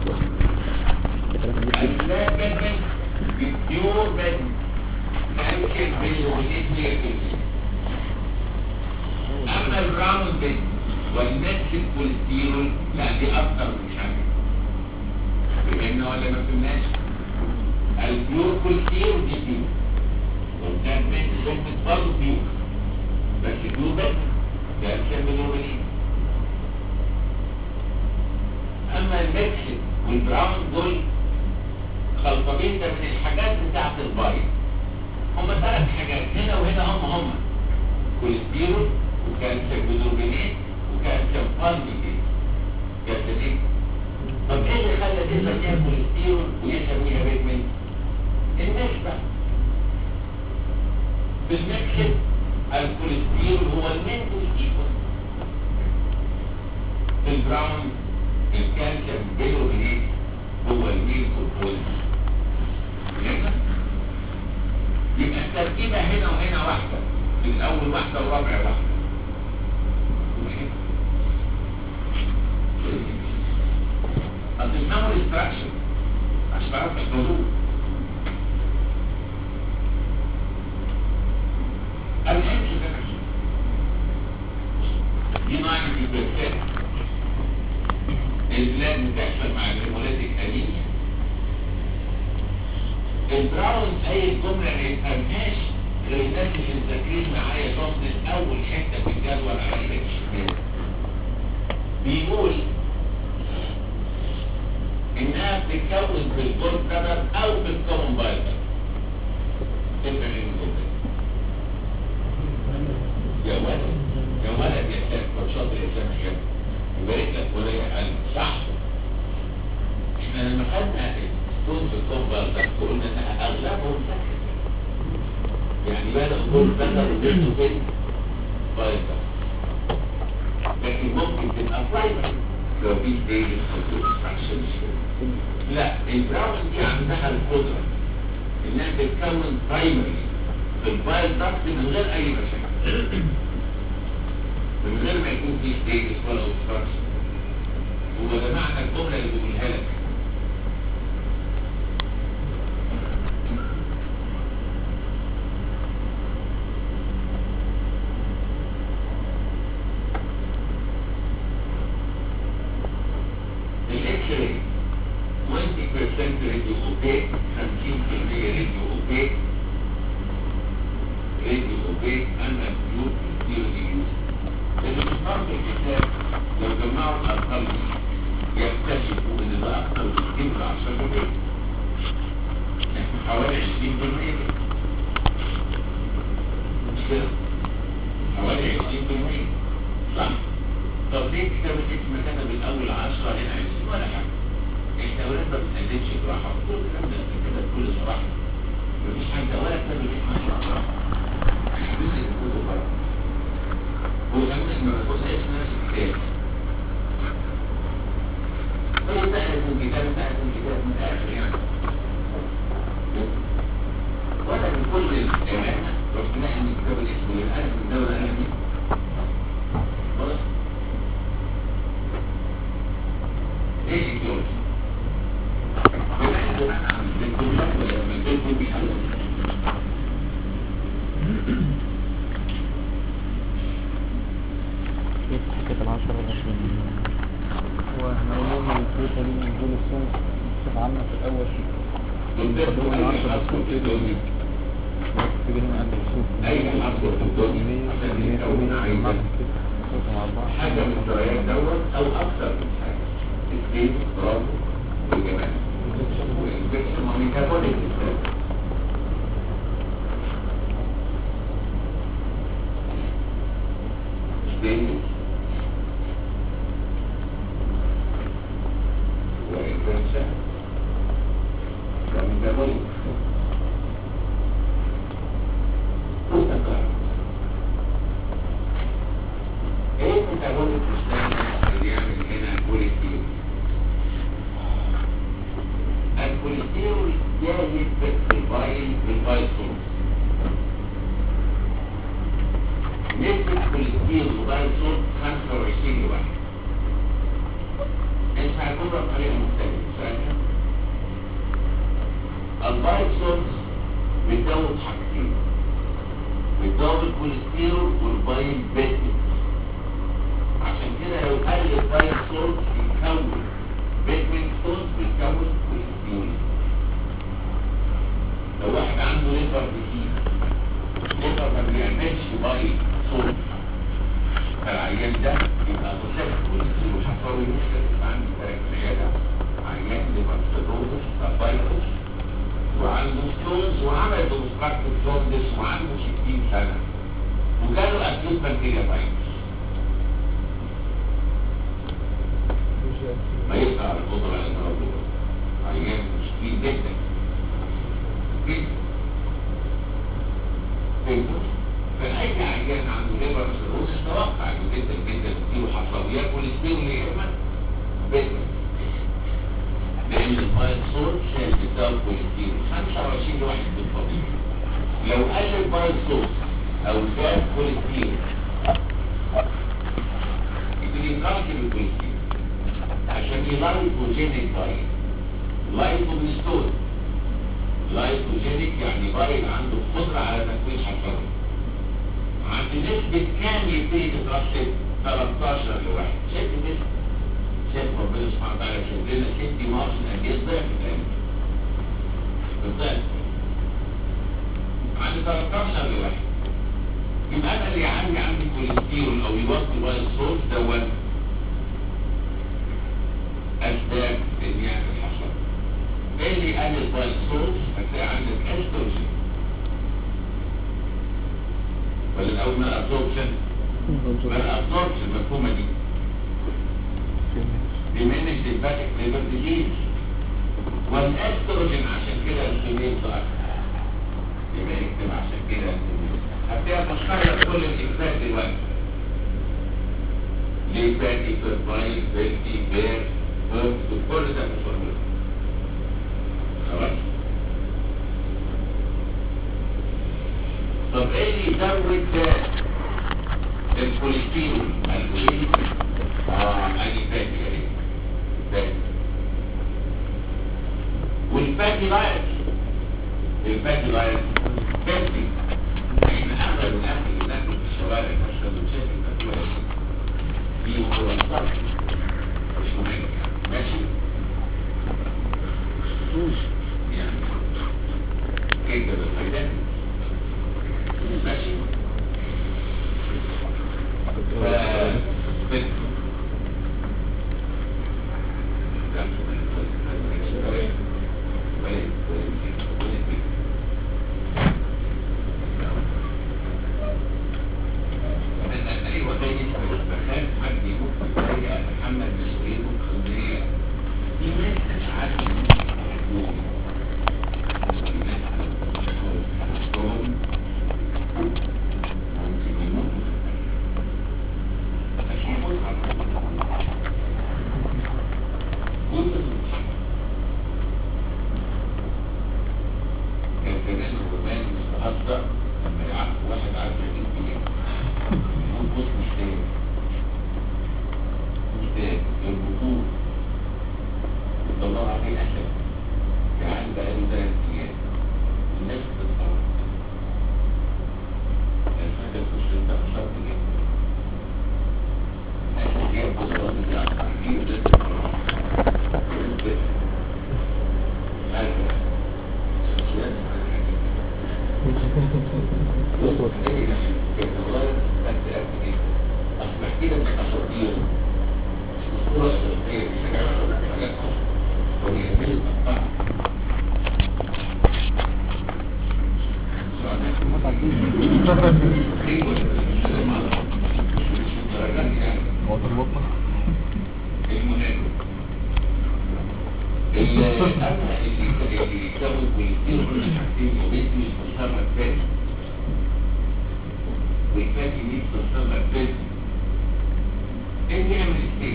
البلاك بدن البيور بدن كالسيوم بالوزيت اما البراون بدن والنفس الكوليسترول لا دي اكتر من حاجه فهمنا ولا ما فهمناش البيور كوليسترول دي بيور وكان بين كلمة برضه بيور بس بيور بس كالسيوم بالوزيت اما المكسد والبراون دول خلطبين ده من الحاجات بتاعت البايض هم ثلاث حاجات هنا وهنا هم هم كوليسترول وكالسيوم بالوزيت وكالسيوم بالوزيت كالسيوم طب ايه اللي خلى دي فيها كوليسترول ويسميها بيجمنت النسبة في المكسد الكوليسترول هو المنتل ايكوال في البراون الكالسيوم بالوبينيت هو الميل كومبوزيت فهمنا؟ يبقى التركيبة هنا وهنا واحدة من أول واحدة ورابع واحدة هتفهموا الاستراكشن عشان تعرفوا تحفظوه الانسولين دي نوع من البلاد بتحصل مع الهيموليتيك انيميا البراون اي الجملة ما يفهمهاش غير الناس اللي مذاكرين معايا ضمن اول حتة في الجدول على ايدك الشمال بيقول انها بتتكون في الجول بلادر او في الكومن بايلر تفهم ايه الجملة يا ولد يا ولد يا سيد طب شاطر يا سيد يا يبارك لك ولا يا قلب صح احنا لما خدنا ستون في الكومن بايلر قلنا انها اغلبهم سكر يعني بدأوا الجول بلادر وبيرتوا فين بايلر لكن ممكن تبقى برايمري لو في ستيج لا البراون دي عندها القدرة انها تتكون برايمري في البايل داكت من غير اي مشاكل من غير ما يكون في ستيجز ولا اوبستراكشن هو ده معنى الجملة اللي بقولها لك الاكس راي 20% راديو اوبيك 50% راديو اوبيك راديو اوبيك اما بيوت كتير يوز اللي بيفرق الكتاب لو جمعوا الارقام دي يكتشفوا ان ده اكتر بكتير من 10% احنا حوالي 20% مش كده؟ حوالي 20% صح طب ليه كتاب الاسم كتب الاول 10 هنا 20 ولا حاجه احنا ولا ما بنقلدش براحه كل الكلام ده كده بكل صراحه مفيش حاجه ولا كتاب الاسم 10 صراحه احنا بنقلد كل مره هو كمان ما بقولش اسم نفس الكتاب طيب بقى يكون كتاب بقى يكون كتاب من الاخر يعني ولا من كل الامانه رحت ناحيه من كتاب الاسم للاسف الدوله انا دي خلاص ايه الجوز بنحن عن الكلاب ولا من الكل بيحلو كيف حكاية العشرة والعشرين واحنا قلنا ان الفكره دي من دول السنه بصفه عامه في الاول تنتبهوا اي حصر في الدنيا تيجي هنا عند السوق اي حصر في الدنيا عشان يكون عايزة حاجة من الدرجات دوت او اكثر من حاجة اثنين برافو وجمال والانفكشن وميتابوليك ستايل اثنين وانفكشن وميتابوليك مستقر ايه ميتابوليك ستايل اللي يعمل هنا كوليسترول الكوليسترول جاهز في البايل في البايل سورس نسبة كوليسترول وبايل سورس 25 لواحد انت هتقولها بطريقة مختلفة ثانية البايل سورس بتزود حاجتين بتزود الكوليسترول والبايل بيتك عشان كده لو قل البايل سورس يتكون بيتمنت سورس بيتكون كوليسترول لو واحد عنده ليفر ديزيز ليفر ما بيعملش بايل سورس فالعيان ده يبقى مسافر كوليسترول حصل له مشكله يبقى عنده ثلاث عياده عيان ليفر سيروزس بايلوس وعنده ستونز وعمل اوبستراكتيف جوندس وعنده 60 سنه وجاله اكيوت بكتيريا فايروس ما يقطع على القدرة على الموضوع عيان مشكين جدا جدا فهمتوا؟ فأي عيان عنده ليبر سيروسس توقع انه جدا جدا كتير وحصل ياكل ستيرول يا اما بيتمنت لان المايل سورس شايل بتاعه كوليسترول 25 لواحد بالطبيعي لو قل المايل سورس او زاد كوليسترول يبتدي يتركب الكوليسترول عشان يلايكوجينيك دايت لايكوبيستول لايكوجينيك يعني بايل عنده قدرة على تكوين حشرات عند نسبة كام يبتدي تترسب 13 لواحد شايف كده شايف ربنا سبحانه وتعالى شايف لنا ست مارجن قد ايه ضعف تاني بالضعف عندي 13 لواحد يبقى انا اللي عندي عندي كوليسترول او يوصل باي الصوت دوت اسباب ان يعمل حصل ايه اللي يقلل باي الصوت هتلاقي عندك استروجين ولا الاول ما ابزوربشن ما الابزوربشن المفهومه دي diminish the hepatic liver disease والاستروجين عشان كده الكميه ضعف يبقى اكتب عشان كده الكميه هتلاقيها تشتغل كل الاجزاء دلوقتي ليفاتي فيرباين فيلتي بير فيرت كل ده في الفورمولا خلاص طب ايه اللي يزود ده الكوليسترول الكوليسترول اه ادي فاتي اهي فاتي والفاتي لايت الفاتي لايت فاتي احنا اغلب الاكل اللي بناكله في الشوارع نشرب ونشاكل بناكلها دي مخلصات مش مهم ماشي يعني كده بالفايدات ماشي ف بت- أنا أيوة زي ما بخاف حد يموت بطريقة أتحمل مسؤوليته القانونية دي ناس مش عارفة يحكموا دي ناس حقهم ممكن يموتوا أكيد متعب كل الحق كان فنان روماني مستهزأ لما يعرف واحد عارف يجيب بيه يقول بص مش تاني مش تاني البطول وطلعوا عليه أسد يعني بقى له ثلاث أيام الناس بتتصور الفكرة تخش انت خسرت جدا الناس جاية بصورات دي أكتر كتير جدا هذا شخصيات اللي يسوي ويصير كل حاجتين وبيتي يتصرف تاني والفاتي دي بتتصرف تاني ايه يعمل ستيج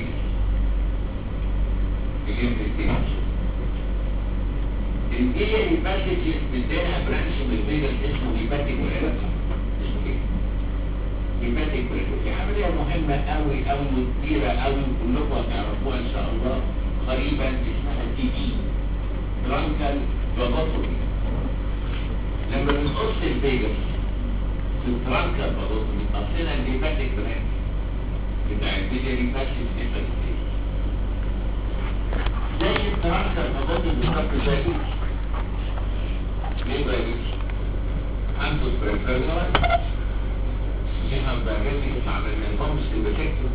يعمل ستيج الجيل الباسج بداها برانش من الفيجر اسمه هيباتيك بريلوس اسمه ايه؟ هيباتيك بريلوس دي عملية مهمة قوي قوي وكبيرة قوي كلكم هتعرفوها ان شاء الله قريبا اسمها تي بي ترانكال بابوتومي لما بنقص الفيجاس في الترانكال بابوتومي قصينا الهيباتيك برانش بتاع الفيجري باسج نفر ستيج زي الترانكال بابوتومي بالظبط زي ليه بقى عنده بريفيرال فيها باريتك على النظام السيبتكتو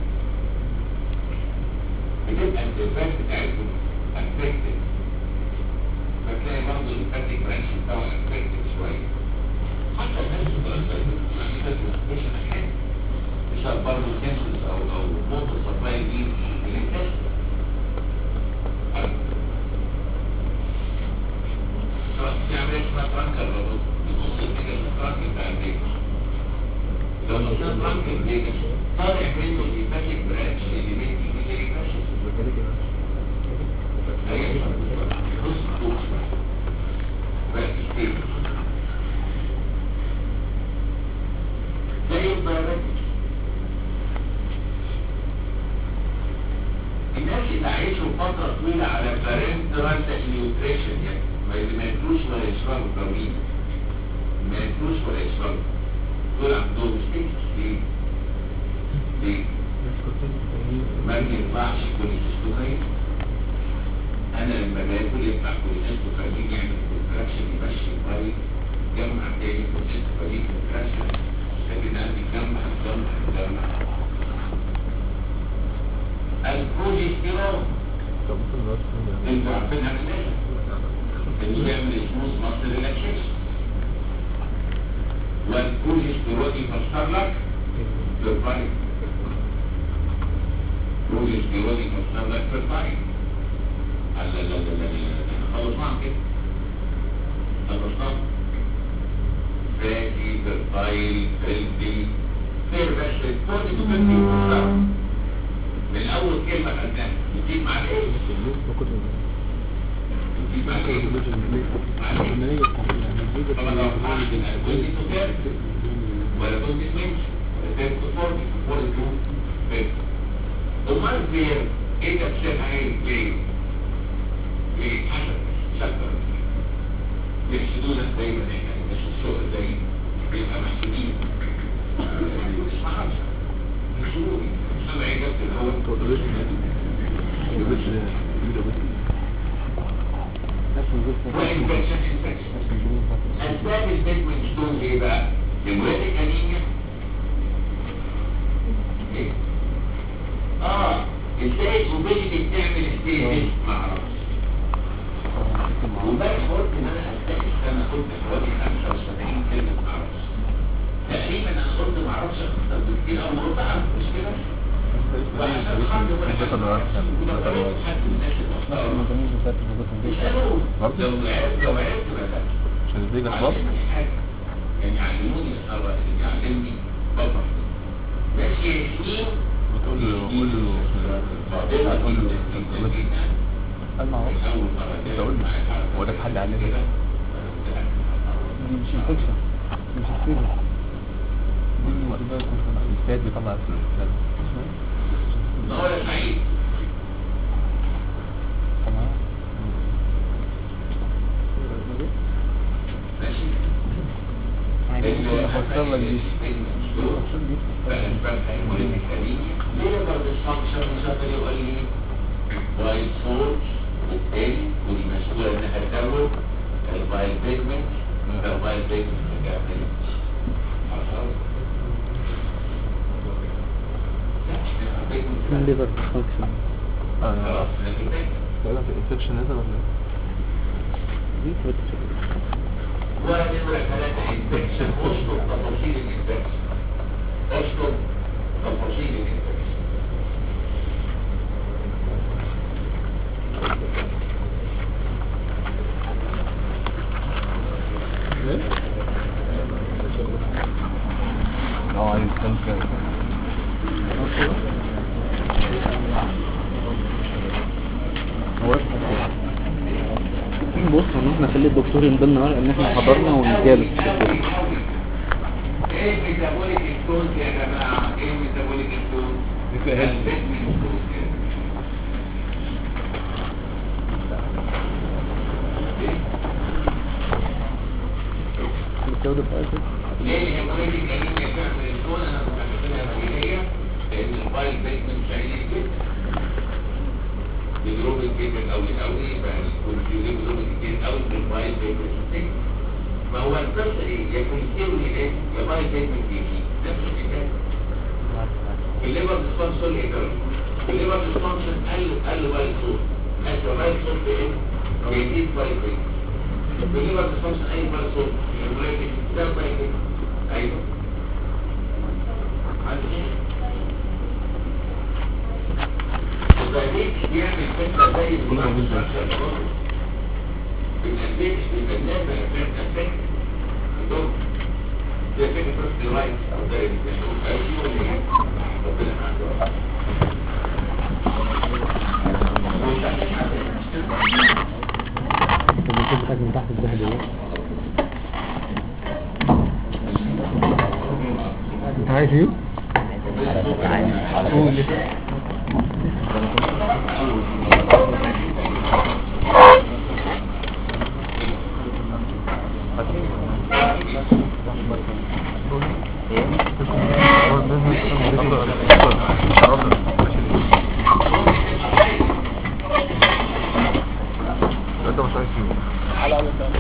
بتبقى الدفاع بتاعتهم افكتد فتلاقي برضه الفاتيك برانش بتاعه افكتد شويه حتى الناس الدراسات يعني ده مش حاجه بسبب برضه سنسس او او موت السبلاي دي الانتاج في عمليه اسمها ترانكر بابوت بتبص الفيجر في الترانك بتاع الفيجر لو نصير ترانك الفيجر طالع منه الهيباتيك برانش اللي بيدي ميجري برانش زي الدايابيتس الناس اللي عايشوا فترة طويلة على بارنترال نيوتريشن يعني ما اللي ما ياكلوش ولا يشربوا كوين ما ياكلوش ولا يشربوا دول عندهم ستيكس ليه؟ ليه؟ ما بيطلعش كوليستوكاين انا لما باكل يطلع كوليستوكاين يعمل كونتراكشن يمشي البايل جمع تاني كوليستوكاين كونتراكشن لكن انا بيجمع الجمع الجمع البروجستيرون انتوا عارفينها من ايه؟ اللي بيعمل سموث ماسل ريلاكسيشن والبروجستيرون يفسر لك بالبايل بروجستيرون يفسر لك بالبايل لا لا لا لا لا خلصناها كده خلصناها فاتي بالبايل فلتي غير بس الكود تفكي من اول كلمه خدناها نجيب مع ايه؟ نجيب مع ايه؟ مع ايه؟ طبعا لو حاجه كنت تفكر ولا كنت تمشي ولا كنت تفكر ولا كنت تفكر امال غير ايه تفسيرها ايه؟ ليه؟ ليه؟ حسب شكر يحسدونك دايما يعني مش الشغل زي بيبقى محسودين مش معرفش يحسدوني سمع اجابة الاول وانفكشن انفكشن اسباب البيجمنت ستون ايه بقى؟ الولادة انيميا ايه؟ اه ازاي الاوبيديتي بتعمل ستيجز معرفش وامبارح قلت ان انا هستكشف انا قلت حوالي 75 كلمه ما اعرفش تقريبا انا قلت ما اعرفش اكتر بكتير او ما قلت اعرف مش كده وعشان الحمد لله حد من الناس اللي اخطأوا يسالوه لو عرفت لو عرفت بس عشان الزيجة علمني حاجه يعني علموني الصراحه اللي يعلمني بطل ماشي يا سنين بتقول له قول له فاضلة قول له جدا جدا جدا قال معروف أول مرة انت قول له هو ده حد علمه كده دي مش انفكشن مش الزيجة دي الفات بيطلع الفات نور سعيد تمام ماشي هفسر لك دي فأسباب هرمونات الكريمة ليبر ديسفانكشن مشاكل يقول لي وايت فورج بالتالي ودي مسؤولة انها تكون البايل بيجمنت البايل بيجمنت تكمل الليفر فانكشن خلاص لكن تقريبا في الانفكشن نزل ولا ايه؟ دي بتبقى ونمرة ثلاثة انفكشن اشطب تفاصيل الانفكشن اشطب تفاصيل الانفكشن اه عايز تنسى بص ان احنا نخلي الدكتور ينضم معانا ان احنا حضرنا ونجالس ايه ميتابوليك ستونز يا جماعة ايه ميتابوليك ستونز بتزود الفايده ليه الهيموريتك انيميا تعمل ستون انا كنت حاسبها بديهية لان الفايل بيتمنت سعيد جدا بيضربك جدا قوي قوي فالكونفيوزين بيضربك كتير قوي في الفايل بيتمنت ما هو القصة ايه يا كونفيوزين ايه يا فايل بيتمنت يجي نفس الحكاية الليبر ديسفانكشن ايه ده الليبر ديسفانكشن قال قال بايل صوت ماشي بايل صوت ايه بيزيد بايل بيتمنت الليبر ديسفانكشن اي بايل صوت الهيموريتك ده بايل بيتمنت ايوه عندي البرنامج بيعمل فكرة زي البرنامج البرنامج البرنامج البرنامج عندهم زي فكرة بس رايت او زي البرنامج ولا ايه ربنا معاك الدكتور بتاعك من تحت الذهب ايه انت عايز ايه؟ قول هو البيزنس على أول ده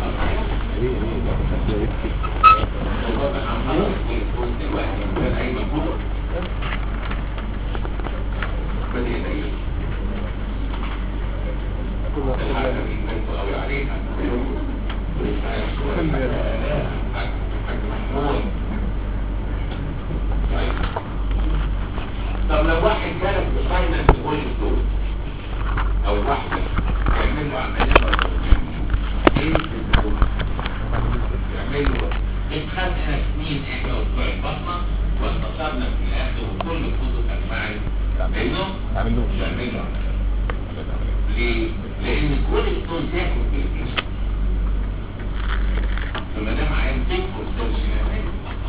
طب لو واحد جالك بفاينل تقول دول او واحدة يعمل له عملية ايه الدكتور؟ يعمل له اتخذنا سنين احنا وبتوع البطنة واتصلنا في الاخر وكل الكتب اجمعت انه عملوش. يعمل له عملية. ليه؟ لان كل الدكتور ياخد بالجسم فما دام عين تكفر سيرشن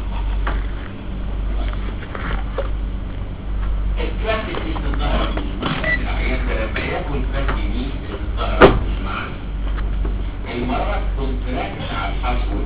الكلاسيك دي الظهر مش معنى العيان ده لما ياكل فات يمين الظهر مش معنى المرض كنت راكز على الحصوة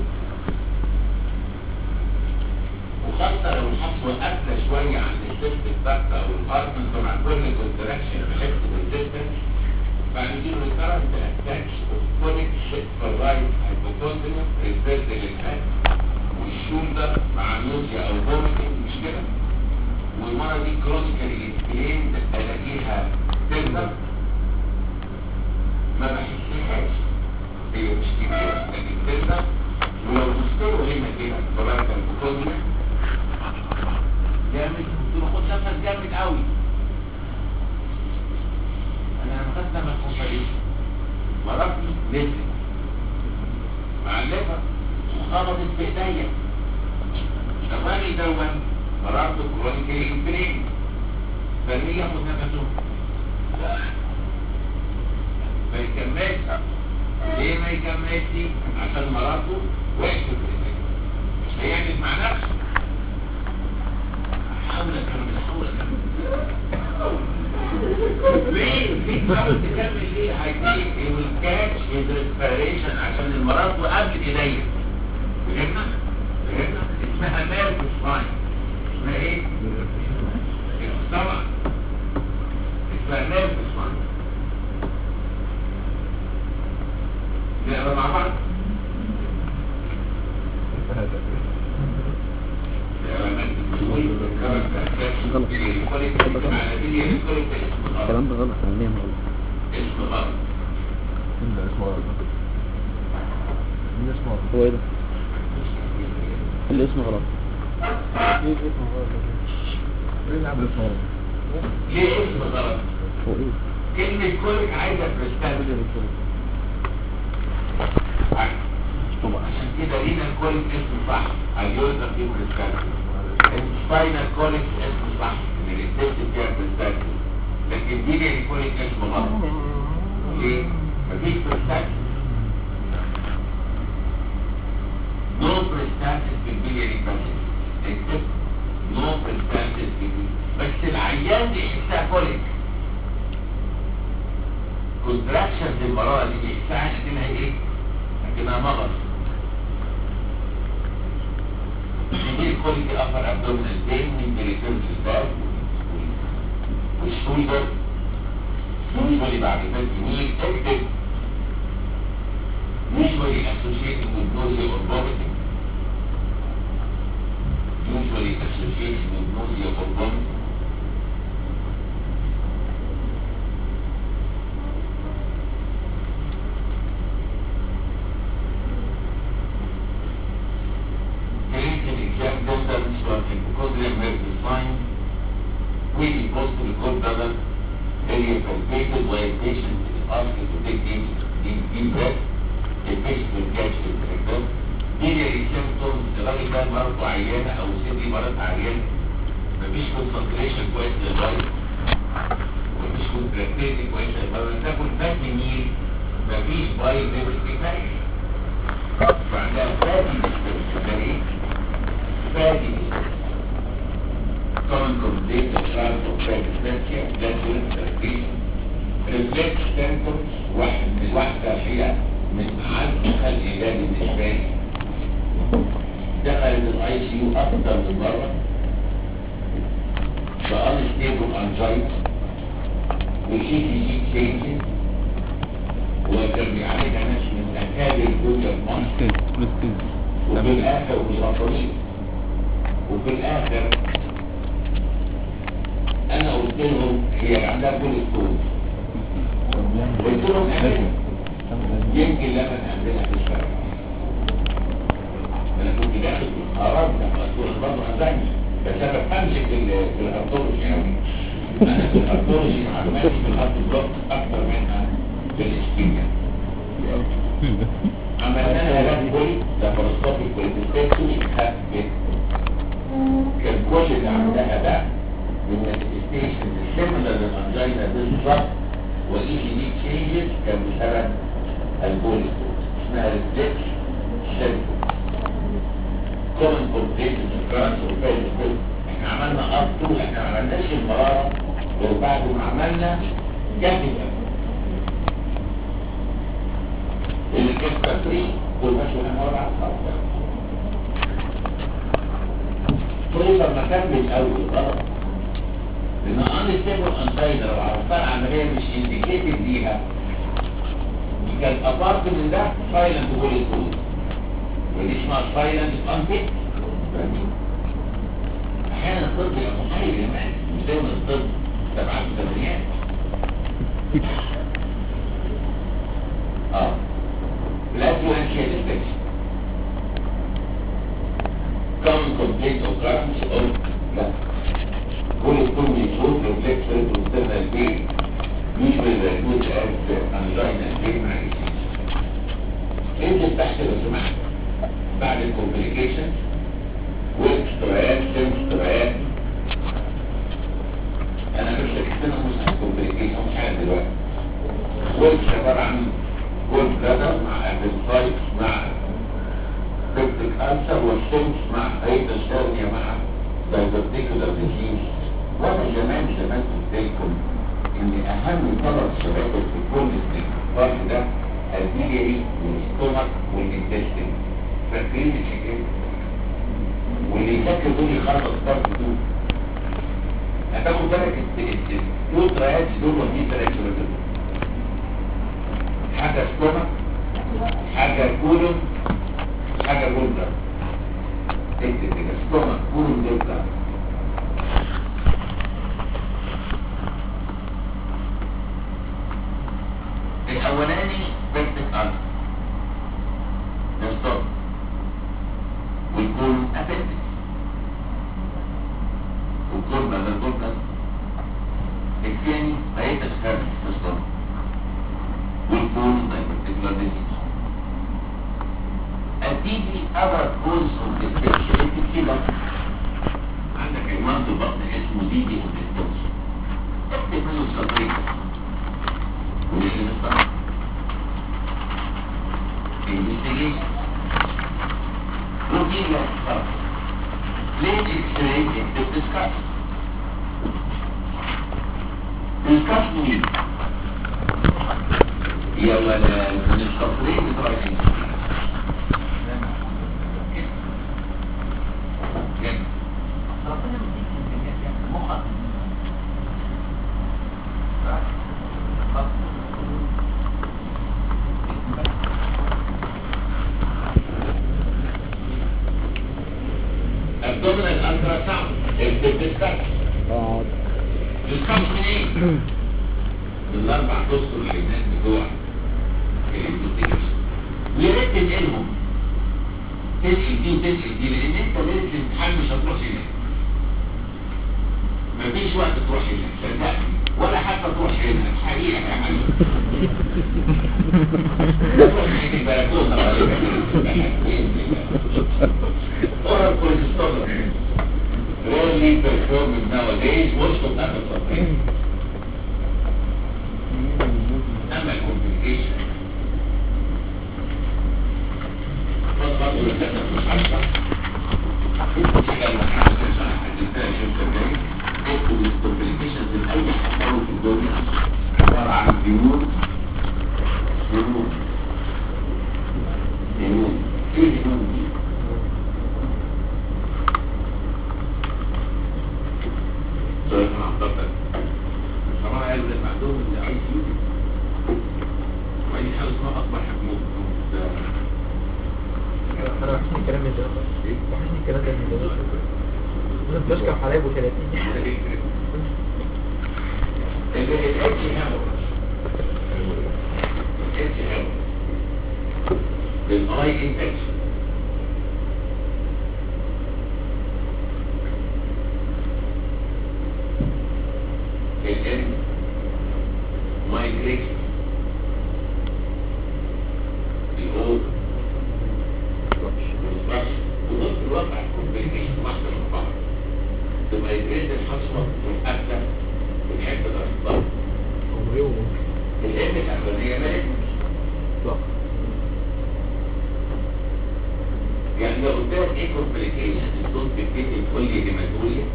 وخاصة لو الحصوة قافلة شوية عن السيست الضغط أو الباركنسون عن كل كونتراكشن خلفت بالسيستم فهنجيب ريكارنت اتاتش كونيك شيت فالرايت هايبوتوزينس ريفيرد للفات والشولدر مع نوزيا أو فوميتنج مش كده؟ والمرة دي كرونيكالي اكسبلين الاقيها تقدر ما بحسهاش هي مش كبيرة لكن تقدر ولو بصتله هنا كده طبعا كان بكوزنا جامد قلت له خد نفس جامد قوي انا لما خدت نفس خفة دي مرضي نزل معلفة وخبطت في ايديا الراجل دون مرارته كرونيكالي امبرين فاللي ياخد نفسه ما يكملش ليه ما يكملش عشان مرارته وقفت في الإنسان. مش هيعمل مع نفسه حاول اكمل حاول اكمل ليه ليه تحاول تكمل ليه هيديك he will catch his respiration عشان المرض قبل ايديا فهمنا فهمنا اسمها مال سباين اسمها ايه طبعا اسمها مال سباين نقرا مع بعض الكلام ده غلط علميا غلط اسم غلط ده اسمه غلط ده اسمه غلط هو ايه ده؟ الاسم غلط ايه اسمه غلط ايه اللي عمل اسمه غلط ليه اسم غلط هو ايه؟ كلمة كلك عايزة برستان عشان كده لينا الكوليك اسم صح اليوزر فيه برستان السباينال كوليك اسم صح ان الانتست فيها برستان لكن دي ليه الكوليك اسم غلط ليه؟ مفيش برستان نو برستانسس في البيلياري باسج اكتب نو برستانسس في البيلياري بس العيان بيحسها كوليك كونتراكشنز المرارة دي بيحسها لكنها ايه؟ لكنها مغص دي الكوليك الأفر أبدومينال بين من بريتيرز الباب والشولدر usually بعد ذلك يميل اكتب usually associated with nausea or vomiting usually associated with nausea or vomiting Clinical exam distance from hypochondrial nervous line will be close to the gallbladder area palpated while patient is asked to take deep, deep, deep breath. The patient will catch it like that. Biliary symptoms الراجل ده مرضه عيانة أو سيدي مرض عيان مفيش concentration كويس للغاية مفيش contractility كويس للغاية تاكل فات ميل مفيش باي ليفل كفاية فعندها فاتي ديستنس ده ايه؟ فاتي ديستنس common complaint of child of pregnancy, flatulence, irritation, reflex symptoms واحد من واحدة الحقيقة من أعز خلق الله بالنسبة لي دخلت الاي سي يو أكتر من مرة بقى ستيبل انجايت والإي تي جي تشينجز وكان بيعالجها ناس من اكابر دنيا مصر برستيج برستيج وفي الاخر مصابين وفي الاخر انا قلت لهم هي عندها كل الصوت قلت لهم اعملوا يمكن لبن عندنا في الشارع انا كنت داخل في قرار مسؤول برضه عزاني بس انا ما بفهمش في ال- في الارتولوجي قوي انا في الارتولوجي معلوماتي في الارض بلوك اكتر منها في الاسكيميا عملنا لها علاج بولي لاباروسكوبيك كوليستيكتومي خفت كان كل اللي عملناها ده من مانيفستيشن سيميلر للانجينا بالظبط والاي جي دي تشينجز كان بسبب البولي اسمها ريفلكس سيمبل كومن كومبليشن كرانس وفيل احنا عملنا اب تو احنا ما عملناش المراره غير بعد ما عملنا جنب اللي كان تفريق والمشي انا مرة على الخط توصل مكان من الاول غلط لان ان ستيبل انسايدر لو عرفتها العمليه مش انديكيتد ليها دي كانت ابارت من ده سايلنت بولي كود ودي اسمها سايلنت انفيت احيانا الطب يبقى محير يا مان مش دايما الطب تبع التمرينات اه لا تؤكد الفكر كم كومبليت occurrence او لا كل كل يشوف reflex rate وستنا البيت usually the good as angina pain management انت تحت لو سمحت بعد الكومبليكيشن واكسترايات سيمسترايات انا مش هكتبها مش عن الكومبليكيشن مش عارف دلوقتي ويكس عبارة عن جول بلادر مع ابنسايت مع بيبتيك ألسر والسيمس مع هيدا الشارنية مع دايبرتيكولار ديزيز وانا زمان زمان قلت لكم ان اهم ثلاث شباب في كل الفرق ده البيلياري والستومك والانتستين فاكرين الحكايه واللي يفكر دول يخلص ضرب دول هتاخد بالك الدول ترايات دول ودي ثلاث شباب حاجه ستومك حاجه كولون حاجه جولدر اكتب كده ستومك كولون جولدر الاولاني بيتك ألف ده ستومك والكولون ابندكس والكولون ده الجولدر الثاني هيتك خارج الستومك والكولون ده particular disease هتيجي other cause of infection كده عندك عنوان في البطن اسمه دي دي انفكشن اكتب منه سطرين واللي مستعد investigation روتين لا تفرق ليه اكس راي اكتب ديسكاس ديسكاس مين يا ولا من السطرين بتوع الانسان abdominal ultrasound اكتب ديسكاس اقعد ديسكاس من ايه؟ من الاربع اسطر العينات بتوع الانفستيجيشن ويا ريت تنقلهم تنقل دي وتنقل دي لان انت ليله الامتحان مش هتروح هناك مفيش وقت تروح هناك صدقني ولا حتى تروح هنا حقيقة يا حبيبي تروح ناحية البلكونة Oral cholesterol rarely performed nowadays most of them are suffering أما الكومبليكيشن فالبرضو لسنة مش عارفة كده المحاولة تنسى حدثها شمسة جاي اكتب الكومبليكيشن في أي حصول في الدنيا عبارة عن ديون ديون ديون ايه ديون دي؟ سؤال معتقد طبعا قالوا لازم عندهم الاي سي وبعدين يحاولوا كده كان لازم تشكر حلايب وشلاتين الاتش هامورس الاتش هامورس بالاي انفكشن الان مايجريشن الاو ونص الوضع كومبليكيشن واحده من بعض المايجريشن الحصوه والأكلة والحته الأصلاح الام الاولانيه مالك يعني لو قدامك ايه كومبليكيشن الصوت بتبتدي تقول لي هيماتوريا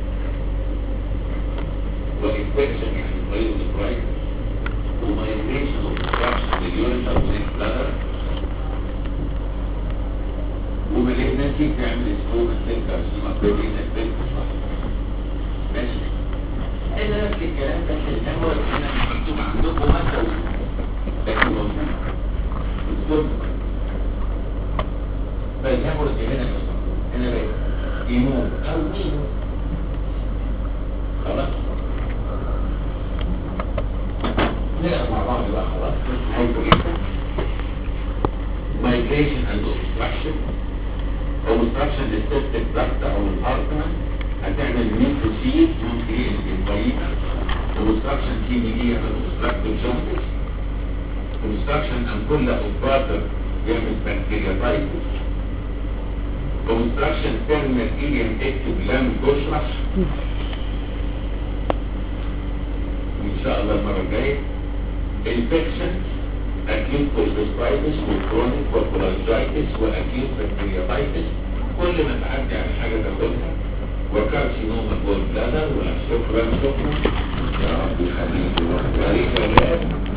وانفكشن يعني مريض البرايت ومايجريشن وكونستراكشن لليورين او للبلادر ومالجنسي تعمل سكوب سيل كارسينوما بروتين سيل ماشي انا نفس الكلام بس الامر هنا مش مكتوب عندكم مثلا لكن موجود بالظبط فالهامورز هنا مثلا هنا بقى يموت او مين خلاص نقرا مع بعض بقى خلاص هايبوكيتا migration and obstruction obstruction للسيستم ضغط او الارتمن هتعمل نيفروسيد ممكن الانفاينا obstruction تي بي دي يعمل obstructive jaundice obstruction ampulla obstructor يعمل pancreatitis obstruction terminal ileum اكتب لم تشرح ان شاء الله المره الجايه infection acute cholecystitis وchronic cholecystitis واكيوت pancreatitis كل ما تعدي على حاجه تاخدها وكارسينوما جول بلادر وشكرا شكرا يا رب يخليك ويا ريت يا ولاد